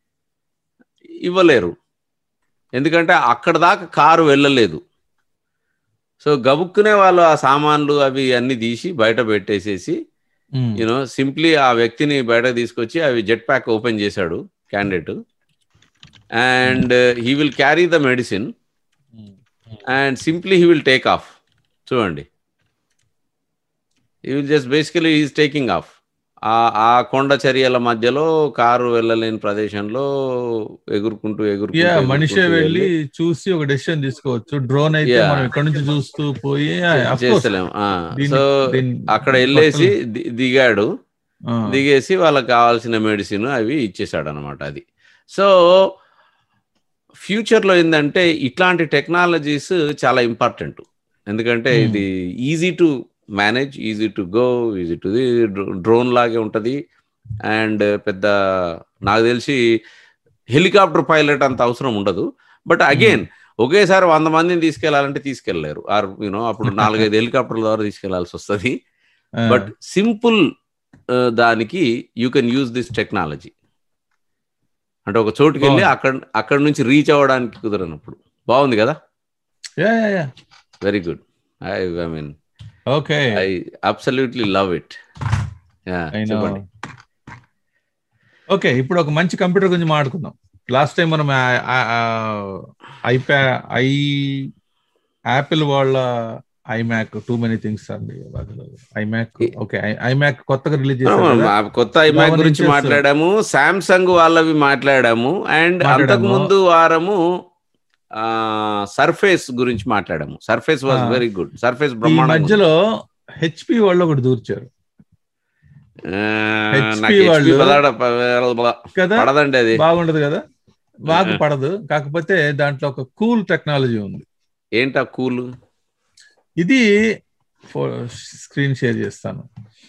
ఇవ్వలేరు ఎందుకంటే అక్కడ దాకా కారు వెళ్ళలేదు సో గబుక్కునే వాళ్ళు ఆ సామాన్లు అవి అన్ని తీసి బయట పెట్టేసేసి మ్మ్. యూనో సింప్లీ ఆ వ్యక్తిని బయట తీసుకొచ్చి అవి జెట్ ప్యాక్ ఓపెన్ చేశాడు candidate and he will carry the medicine and simply he will take off చూడండి he will just basically is taking off ఆ ఆ కొండ చర్యల మధ్యలో కారు వెళ్ళలేని ప్రదేశంలో ఎగురుకుంటూ ఎగురుకుంటూ యా ఎగురుకుంటూ మనిషే వెళ్ళి చూసి ఒక డెసిషన్ తీసుకోవచ్చు డ్రోన్ అయితే Yeah. మనం ఇక్కడ నుంచి చూస్తూ పోయి yeah, of course. చేస్తలేం దీన్ని- సో దీన్ని అక్కడ వెళ్ళేసి ది- దిగాడు ఆ. దిగేసి వాళ్ళకి కావాల్సిన మెడిసిన్ అవి ఇచ్చేసాడు అనమాట అది సో ఫ్యూచర్లో ఏంటంటే ఇట్లాంటి టెక్నాలజీస్ చాలా ఇంపార్టెంట్ ఎందుకంటే Hmm. ఇది easy to manage easy to go easy to drone లాగే ఉంటుంది అండ్ పెద్ద నాకు తెలిసి హెలికాప్టర్ పైలట్ అంత అవసరం ఉండదు బట్ అగైన్ ఒకేసారి వంద మందిని తీసుకెళ్లాలంటే తీసుకెళ్లేరు ఆర్ యూనో అప్పుడు నాలుగైదు హెలికాప్టర్ల ద్వారా తీసుకెళ్లాల్సి వస్తుంది ఆ. బట్ సింపుల్ దానికి you can use this technology అంటే ఒక చోటుకి వెళ్ళి బాగుంది. అక్కడ అక్కడ నుంచి రీచ్ అవ్వడానికి కుదరనప్పుడు బాగుంది కదా yeah yeah yeah very good I I mean okay I absolutely love it I know. చెప్పండి ఓకే ఇప్పుడు ఒక మంచి కంప్యూటర్ గురించి మాట్లాడుకుందాం లాస్ట్ టైం మనం ఐప్యా ఐ యాపిల్ వాళ్ళ ఐమ్యాక్ టూ మెనీ థింగ్స్ అండి ఐమ్యాక్ ఓకే ఐమ్యాక్ కొత్తగా రిలీజ్ చేశారు కదా? ఆ, కొత్త ఐమాక్ Eleven గురించి inches. మాట్లాడాము సామ్సంగ్ వాళ్ళవి మాట్లాడాము అండ్ మాట్లాడాము. అంతకు ముందు వారము సర్ఫేస్ గురించి మాట్లాడాము సర్ఫేస్ వాజ్ ఆ. వెరీ గుడ్ సర్ఫేస్ ఈ బ్రహ్మాండం మధ్యలో హెచ్పి వాళ్ళు ఒకటి దూర్చారు HP నాకు HP వాళ్ళు- పదాడ ప- కదా పడదండి అది బాగుండదు కదా మాకు ఆ. పడదు కాకపోతే దాంట్లో ఒక కూల్ టెక్నాలజీ ఉంది ఏంటా కూల్ ఇది స్క్రీన్ షేర్ చేస్తాను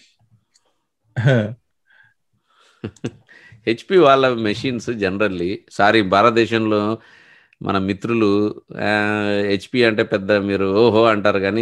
హెచ్పి వాళ్ళ మెషిన్స్ జనరల్లీ సారీ భారతదేశంలో మన మిత్రులు హెచ్పి అంటే పెద్ద మీరు ఓహో అంటారు కానీ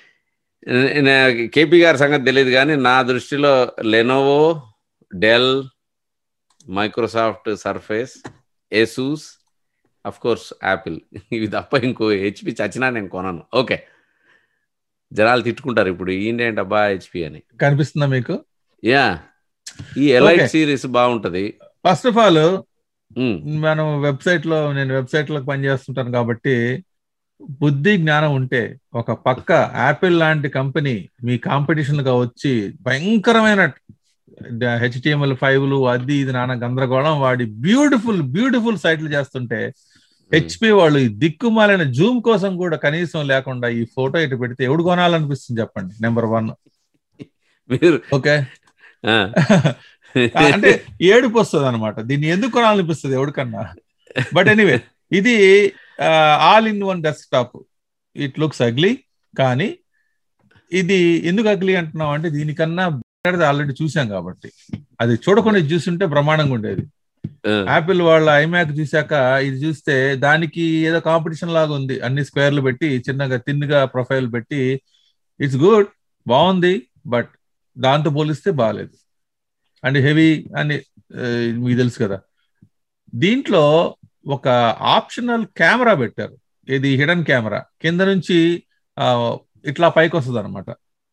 కేపీ గారి సంగతి తెలియదు కానీ నా దృష్టిలో Lenovo Dell Microsoft Surface Asus of course Apple ఇవి తప్ప ఇంకో హెచ్పి చచ్చినా నేను కొనను ఓకే జనాలు తిట్టుకుంటారు ఇప్పుడు ఏంటి అబ్బా హెచ్పి అని కనిపిస్తుందా మీకు యా ఈ ఎలైట్ Okay. సిరీస్ బాగుంటది ఫస్ట్ ఆఫ్ ఆల్ ఉమ్, మనం వెబ్సైట్ లో నేను వెబ్సైట్ లో పనిచేస్తుంటాను కాబట్టి బుద్ధి జ్ఞానం ఉంటే ఒక పక్క యాపిల్ లాంటి కంపెనీ మీ కాంపిటీషన్ గా వచ్చి భయంకరమైన హెచ్టిఎంఎల్ ఫైవ్లు అది ఇది నాన్న గందరగోళం వాడి బ్యూటిఫుల్ బ్యూటిఫుల్ సైట్లు చేస్తుంటే హెచ్పి వాళ్ళు ఈ దిక్కుమాలిన జూమ్ కోసం కూడా కనీసం లేకుండా ఈ ఫోటో ఇటు పెడితే ఎవడు కొనాలనిపిస్తుంది చెప్పండి నెంబర్ వన్ మీరు ఓకే ఆ, అంటే ఏడుపు వస్తుంది అనమాట దీన్ని ఎందుకు కొనాలనిపిస్తుంది ఎవరికన్నా బట్ ఎనీవే ఇది all in one desktop it looks ugly కానీ ఇది ఎందుకు అగ్లీ అంటున్నాం అంటే దీనికన్నా ఆల్రెడీ చూసాం కాబట్టి అది చూడకుండా ఇది చూస్తుంటే బ్రహ్మాండంగా ఉండేది ఆ, యాపిల్ వాళ్ళ ఐమ్యాక్ చూశాక ఇది చూస్తే దానికి ఏదో కాంపిటీషన్ లాగా ఉంది అన్ని స్క్వేర్లు పెట్టి చిన్నగా తిన్నుగా ప్రొఫైల్ పెట్టి ఇట్స్ గుడ్ బాగుంది బట్ దాంతో పోలిస్తే బాగాలేదు అండ్ హెవీ అని ఆ, మీకు తెలుసు కదా దీంట్లో ఒక ఆప్షనల్ కెమెరా పెట్టారు ఇది హిడెన్ కెమెరా కింద నుంచి ఆ, ఇట్లా పైకి వస్తుంది అనమాట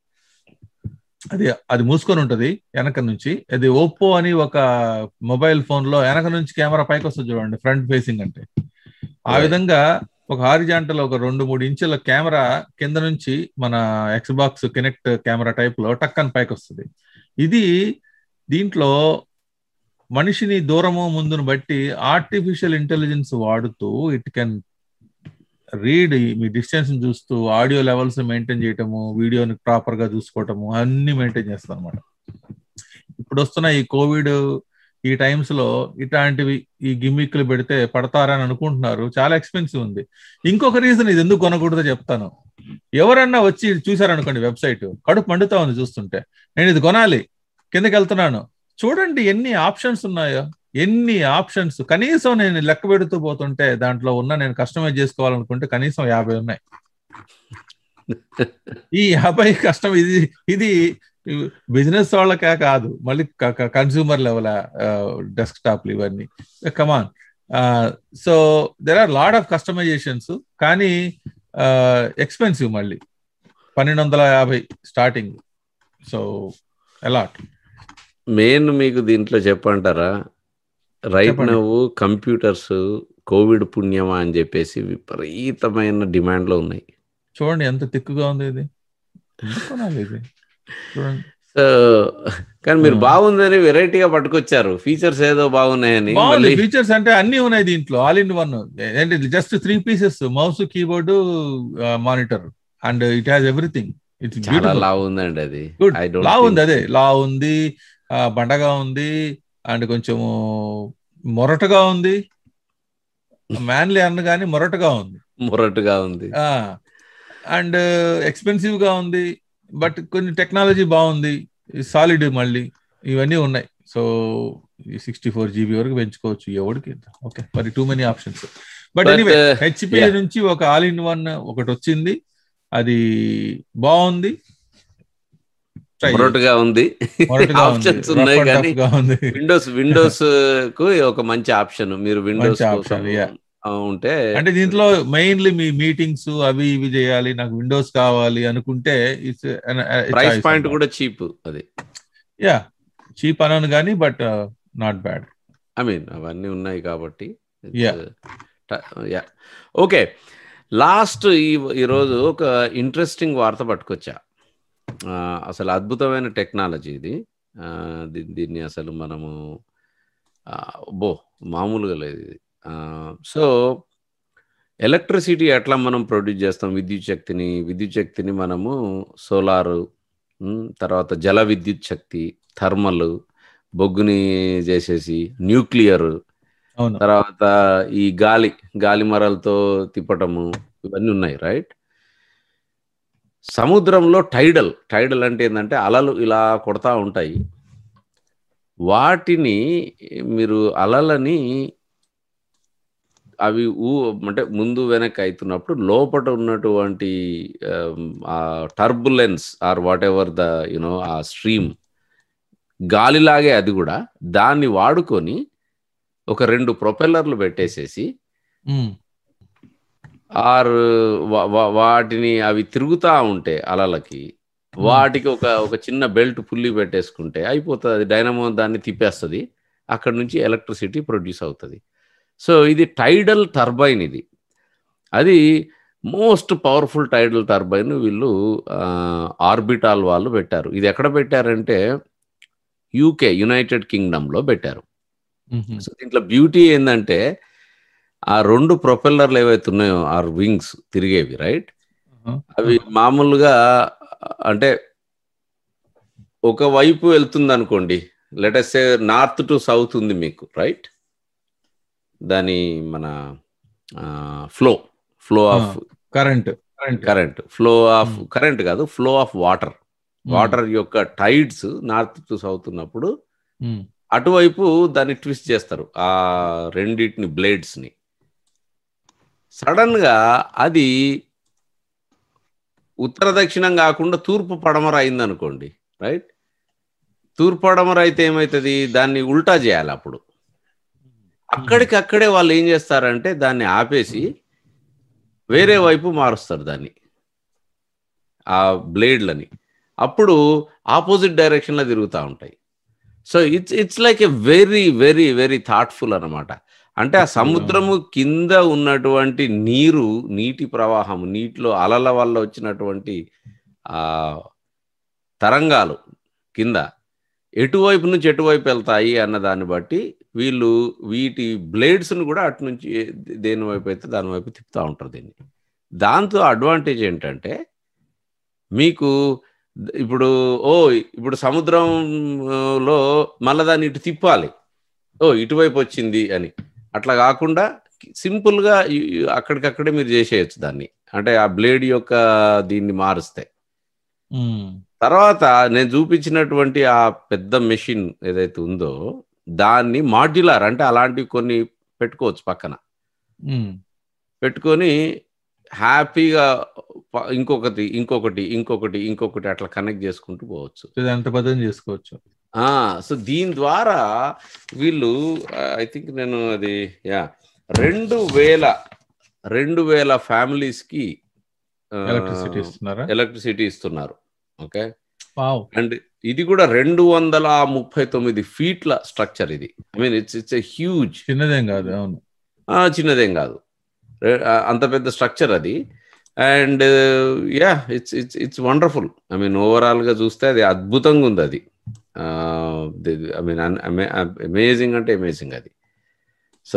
అది అది మూసుకొని ఉంటది వెనక నుంచి అది ఓప్పో అని ఒక మొబైల్ ఫోన్ లో వెనక నుంచి కెమెరా పైకి వస్తుంది చూడండి ఫ్రంట్ ఫేసింగ్ అంటే ఆ Right. విధంగా ఒక హారిజాంటల్ ఒక రెండు మూడు ఇంచుల కెమెరా కింద నుంచి మన ఎక్స్బాక్స్ కెనెక్ట్ కెమెరా టైప్ లో టక్కన్ పైకి వస్తుంది ఇది దీంట్లో మనిషిని దూరము ముందును బట్టి ఆర్టిఫిషియల్ ఇంటెలిజెన్స్ వాడుతూ it can read me distance చూస్తూ ఆడియో లెవెల్స్ మెయింటైన్ చేయటము వీడియోని ప్రాపర్ గా చూసుకోవటము అన్ని మెయింటైన్ చేస్తాం అనమాట ఇప్పుడు వస్తున్న ఈ కోవిడ్ ఈ టైమ్స్ లో ఇట్లాంటివి ఈ గిమ్మిక్లు పెడితే పడతారని అనుకుంటున్నారు చాలా ఎక్స్పెన్సివ్ ఉంది ఇంకొక రీజన్ ఇది ఎందుకు కొనకూడదో చెప్తాను ఎవరన్నా వచ్చి ఇది చూసారనుకోండి వెబ్సైట్ కడుపు మండుతా ఉంది చూస్తుంటే నేను ఇది కొనాలి కిందకి వెళ్తున్నాను చూడండి ఎన్ని ఆప్షన్స్ ఉన్నాయో ఎన్ని ఆప్షన్స్ కనీసం నేను లెక్క పెడుతూ పోతుంటే దాంట్లో ఉన్న నేను కస్టమైజ్ చేసుకోవాలనుకుంటే కనీసం యాభై ఉన్నాయి ఈ యాభై కష్టం ఇది ఇది బిజినెస్ వాళ్ళకే కాదు మళ్ళీ కన్సూమర్ లెవెల్ డెస్క్ టాప్లు ఇవన్నీ come on so there are lot of customizations కానీ ఎక్స్పెన్సివ్ మళ్ళీ పన్నెండు వందల యాభై స్టార్టింగ్ సో ఎలాట్ మెయిన్ మీకు దీంట్లో చెప్పంటారా రైట్ చెప్పండి. నువ్వు కంప్యూటర్స్ కోవిడ్ పుణ్యమా అని చెప్పేసి విపరీతమైన డిమాండ్ లో ఉన్నాయి చూడండి ఎంత తిక్కుగా ఉంది ఇది ఎందుకు కొనాలి ఇది చూడండి సో కానీ మీరు ఆ. బాగుందని వెరైటీగా పట్టుకొచ్చారు ఫీచర్స్ ఏదో బాగున్నాయని బాగుంది మళ్ళీ ఫీచర్స్ అంటే అన్ని ఉన్నాయి దీంట్లో ఆల్ ఇన్ వన్ ఏంటి just three pieces mouse keyboard monitor and it has everything it's చాలా లా ఉందండి అది గుడ్ ఐ లా ఉంది డోంట్ అదే లా ఉంది ఆ, బండగా ఉంది అండ్ కొంచెము మొరటుగా ఉంది మ్యాన్లీ అన్న కానీ మొరటుగా ఉంది మొరటుగా ఉంది అండ్ ఎక్స్పెన్సివ్ గా ఉంది బట్ కొన్ని టెక్నాలజీ బాగుంది సాలిడ్ మళ్ళీ ఇవన్నీ ఉన్నాయి సో సిక్స్టీ ఫోర్ జీబీ వరకు పెంచుకోవచ్చు ఎవరికి ఓకే మరి too many options but But, anyway uh, HP yeah. నుంచి ఒక ఆల్ ఇన్ వన్ ఒకటి వచ్చింది అది బాగుంది Try మొరటుగా ఉంది మొరటుగా ఉంది. ఆప్షన్స్ Rough ఉన్నాయి and కానీ tough గా ఉంది విండోస్ విండోస్ కు ఒక మంచి ఆప్షన్ మీరు విండోస్ మంచి కోసం option, yeah. ఆ, ఉంటే అంటే దీంట్లో మెయిన్లీ మీ మీటింగ్స్ అవి ఇవి చేయాలి నాకు విండోస్ కావాలి అనుకుంటే ఇట్స్ ప్రైస్ పాయింట్ కూడా చీప్ అది యా చీప్ అనను కానీ but not bad I mean అవన్నీ ఉన్నాయి కాబట్టి Yeah. యా ఓకే లాస్ట్ ఈ ఈరోజు ఒక ఇంట్రెస్టింగ్ వార్త పట్టుకొచ్చా ఆ, అసలు అద్భుతమైన టెక్నాలజీ ఇది ఆ, దీ- దీన్ని అసలు మనము ఆ, బో మామూలుగా లేదు ఇది సో ఎలక్ట్రిసిటీ ఎట్లా మనం ప్రొడ్యూస్ చేస్తాం విద్యుత్ శక్తిని విద్యుత్ శక్తిని మనము సోలారు ఉమ్, తర్వాత జల విద్యుత్ శక్తి థర్మల్ బొగ్గుని చేసేసి న్యూక్లియర్ అవును తర్వాత ఈ గాలి గాలి మరలతో తిప్పటము ఇవన్నీ ఉన్నాయి రైట్ సముద్రంలో టైడల్ టైడల్ అంటే ఏంటంటే అలలు ఇలా కొడతా ఉంటాయి వాటిని మీరు అలలని అవి ఊ అంటే ముందు వెనక్కి అవుతున్నప్పుడు లోపల ఉన్నటువంటి ఆమ్, ఆ turbulence or whatever the you know ఆ స్ట్రీమ్ గాలిలాగే అది కూడా దాన్ని వాడుకొని ఒక రెండు ప్రొపెల్లర్లు పెట్టేసేసి ఉమ్, ఆర్ వా- వా- వాటిని అవి తిరుగుతా ఉంటే అలలకి వాటికి ఒక ఒక చిన్న బెల్ట్ పుల్లి పెట్టేసుకుంటే అయిపోతుంది అది డైనమో దాన్ని తిప్పేస్తుంది అక్కడ నుంచి ఎలక్ట్రిసిటీ ప్రొడ్యూస్ అవుతుంది సో ఇది టైడల్ టర్బైన్ ఇది అది మోస్ట్ పవర్ఫుల్ టైడల్ టర్బైన్ వీళ్ళు ఆర్బిటాల్ వాళ్ళు పెట్టారు ఇది ఎక్కడ పెట్టారంటే యూకే యునైటెడ్ కింగ్డమ్లో పెట్టారు ఉమ్, సో దీంట్లో బ్యూటీ ఏంటంటే ఆ రెండు ప్రొపెల్లర్లు ఏవైతే ఉన్నాయో ఆ వింగ్స్ తిరిగేవి రైట్ ఉమ్, అవి మామూలుగా అంటే ఒక వైపు వెళ్తుంది అనుకోండి లెటెస్ నార్త్ టు సౌత్ ఉంది మీకు రైట్ దాని మన flow flow of current current current flow of current కాదు ఫ్లో ఆఫ్ వాటర్ వాటర్ యొక్క టైడ్స్ నార్త్ టు సౌత్ ఉన్నప్పుడు ఉమ్, అటువైపు దాన్ని ట్విస్ట్ చేస్తారు ఆ రెండింటిని బ్లేడ్స్ ని సడన్ గా అది ఉత్తర దక్షిణం కాకుండా తూర్పు పడమర అయింది అనుకోండి రైట్ తూర్పు పడమర అయితే ఏమవుతుంది దాన్ని ఉల్టా చేయాలి అప్పుడు అక్కడికక్కడే వాళ్ళు ఏం చేస్తారంటే దాన్ని ఆపేసి వేరే వైపు మారుస్తారు దాన్ని ఆ బ్లేడ్లని అప్పుడు ఆపోజిట్ డైరెక్షన్లో తిరుగుతూ ఉంటాయి so it's it's like a very very very thoughtful అన్నమాట అంటే ఆ సముద్రము కింద ఉన్నటువంటి నీరు నీటి ప్రవాహం నీటిలో అలల వల్ల వచ్చినటువంటి ఆ తరంగాలు కింద ఎటువైపు నుంచి ఎటువైపు వెళ్తాయి అన్న దాన్ని బట్టి వీళ్ళు వీటి బ్లేడ్స్ను కూడా అటు నుంచి దేని వైపు అయితే దాని వైపు తిప్పుతూ ఉంటారు దీన్ని దాంతో అడ్వాంటేజ్ ఏంటంటే మీకు ఇప్పుడు ఓ ఇప్పుడు సముద్రంలో మళ్ళీ దాన్ని ఇటు తిప్పాలి ఓ ఇటువైపు వచ్చింది అని అట్లా కాకుండా సింపుల్గా అక్కడికక్కడే మీరు చేసేయచ్చు దాన్ని అంటే ఆ బ్లేడ్ యొక్క దీన్ని మారుస్తే ఉమ్, తర్వాత నేను చూపించినటువంటి ఆ పెద్ద మెషిన్ ఏదైతే ఉందో దాన్ని మాడ్యులర్ అంటే అలాంటివి కొన్ని పెట్టుకోవచ్చు పక్కన ఉమ్, పెట్టుకొని హ్యాపీగా ప- ఇంకొకటి ఇంకొకటి ఇంకొకటి ఇంకొకటి అట్లా కనెక్ట్ చేసుకుంటూ పోవచ్చు ఇది ఎంత పదం చేసుకోవచ్చు ఆ సో దీని ద్వారా వీళ్ళు ఐ థింక్ నేను అది యా రెండు వేల రెండు వేల ఫ్యామిలీస్ కి ఎలక్ట్రిసిటీ ఇస్తున్నారా ఎలక్ట్రిసిటీ ఇస్తున్నారు ఓకే వావ్ అండ్ ఇది కూడా రెండు వందల ముప్పై తొమ్మిది ఫీట్ల స్ట్రక్చర్ ఇది I mean it's it's a huge చిన్నదేం కాదు అవును చిన్నదేం కాదు రె- ఆ, అంత పెద్ద స్ట్రక్చర్ అది and yeah it's it's it's wonderful I mean ఓవరాల్గా చూస్తే అది అద్భుతంగా ఉంది అది ఐ మీన్ అమేజింగ్ అంటే అమేజింగ్ అది సో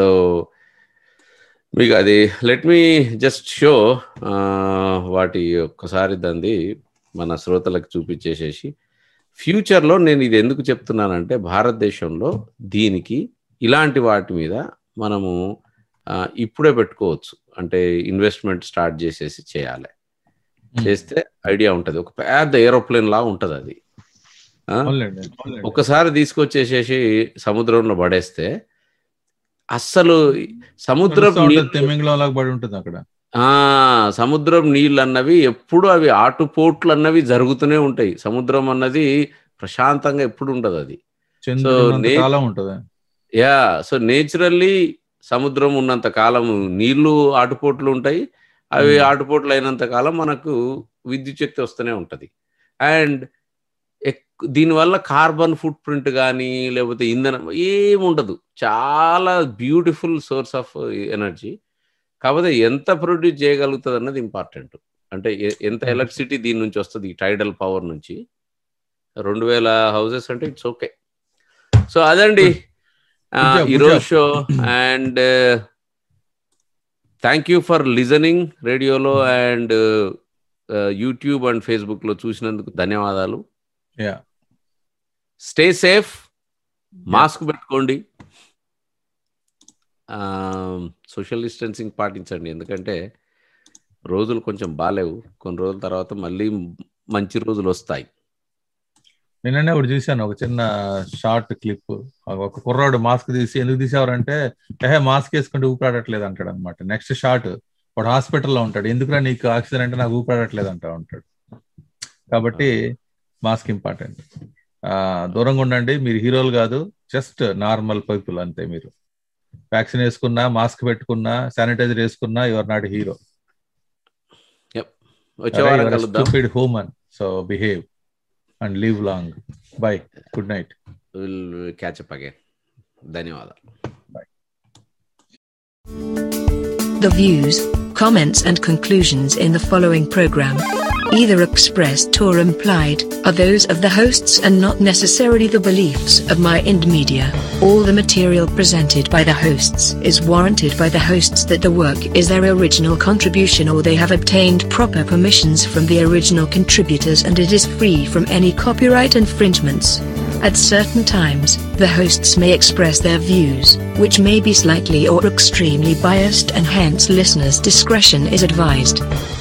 మీకు అది లెట్ మీ జస్ట్ షో వాటి ఒక్కసారి దాన్ని మన శ్రోతలకు చూపించేసేసి ఫ్యూచర్లో నేను ఇది ఎందుకు చెప్తున్నానంటే భారతదేశంలో దీనికి ఇలాంటి వాటి మీద మనము ఆ, ఇప్పుడే పెట్టుకోవచ్చు అంటే ఇన్వెస్ట్మెంట్ స్టార్ట్ చేసేసి చేయాలి చేస్తే ఐడియా ఉంటుంది ఒక పెద్ద ఏరోప్లేన్ లా ఉంటుంది అది ఆ? అవునులేండి, అవునులేండి. ఒకసారి తీసుకొచ్చేసేసి సముద్రంలో పడేస్తే అస్సలు సముద్రం తెలుస్తా ఉంటుంది, నీళ్ళు- తిమింగలం లాగా పడి ఉంటుంది అక్కడ ఆ సముద్రం నీళ్ళు అన్నవి ఎప్పుడు అవి ఆటుపోట్లు అన్నవి జరుగుతూనే ఉంటాయి సముద్రం అన్నది ప్రశాంతంగా ఎప్పుడు ఉండదు అది చంద్రుడు నే- కాలం ఉంటుంది యా సో నేచురల్లీ సముద్రం ఉన్నంత కాలం నీళ్లు ఆటుపోట్లు ఉంటాయి అవి Hmm. ఆటుపోట్లు అయినంత కాలం మనకు విద్యుత్ శక్తి వస్తూనే ఉంటది అండ్ దీనివల్ల కార్బన్ ఫుట్ ప్రింట్ కానీ లేకపోతే ఇంధనం ఏముండదు చాలా బ్యూటిఫుల్ సోర్స్ ఆఫ్ ఎనర్జీ కాకపోతే ఎంత ప్రొడ్యూస్ చేయగలుగుతుంది అన్నది ఇంపార్టెంట్ అంటే ఎ- ఎంత ఎలక్ట్రిసిటీ దీని నుంచి వస్తుంది ఈ టైడల్ పవర్ నుంచి రెండు వేల హౌసెస్ అంటే ఇట్స్ ఓకే సో అదండి ఆ, Good job, good ఈరోజు job. Show and thank you for listening రేడియోలో అండ్ యూట్యూబ్ అండ్ ఫేస్బుక్ లో చూసినందుకు ధన్యవాదాలు Yeah. స్టే సేఫ్ మాస్క్ పెట్టుకోండి సోషల్ డిస్టెన్సింగ్ పాటించండి ఎందుకంటే రోజులు కొంచెం బాగాలేవు కొన్ని రోజుల తర్వాత మళ్ళీ మంచి రోజులు వస్తాయి నిన్ననే ఒకటి చూశాను ఒక చిన్న షార్ట్ క్లిప్ ఒక కుర్రాడు మాస్క్ తీసి ఎందుకు తీసేవారంటే ఏహే మాస్క్ వేసుకుంటే ఊపిరాడట్లేదు అంటాడు అనమాట నెక్స్ట్ షాట్ వాడు హాస్పిటల్లో ఉంటాడు ఎందుకురా నీకు ఆక్సిజన్ అంటే నాకు ఊపిరాడట్లేదు అంటా ఉంటాడు కాబట్టి మాస్క్ ఇంపార్టెంట్ దూరంగా ఉండండి మీరు హీరోలు కాదు జస్ట్ నార్మల్ పీపుల్ అంతే మీరు వ్యాక్సిన్ వేసుకున్నా మాస్క్ పెట్టుకున్నా శానిటైజర్ వేసుకున్నా యువర్ నాట్ హీరో వచ్చే వారం కలుద్దాం stupid human so behave and live long bye good night will catch up again ధన్యవాదాలు The views, comments, and conclusions in the following program, either expressed or implied, are those of the hosts and not necessarily the beliefs of My Ind Media. All the material presented by the hosts is warranted by the hosts that the work is their original contribution or they have obtained proper permissions from the original contributors and it is free from any copyright infringements. At certain times, the hosts may express their views, which may be slightly or extremely biased, and hence listeners' discretion is advised.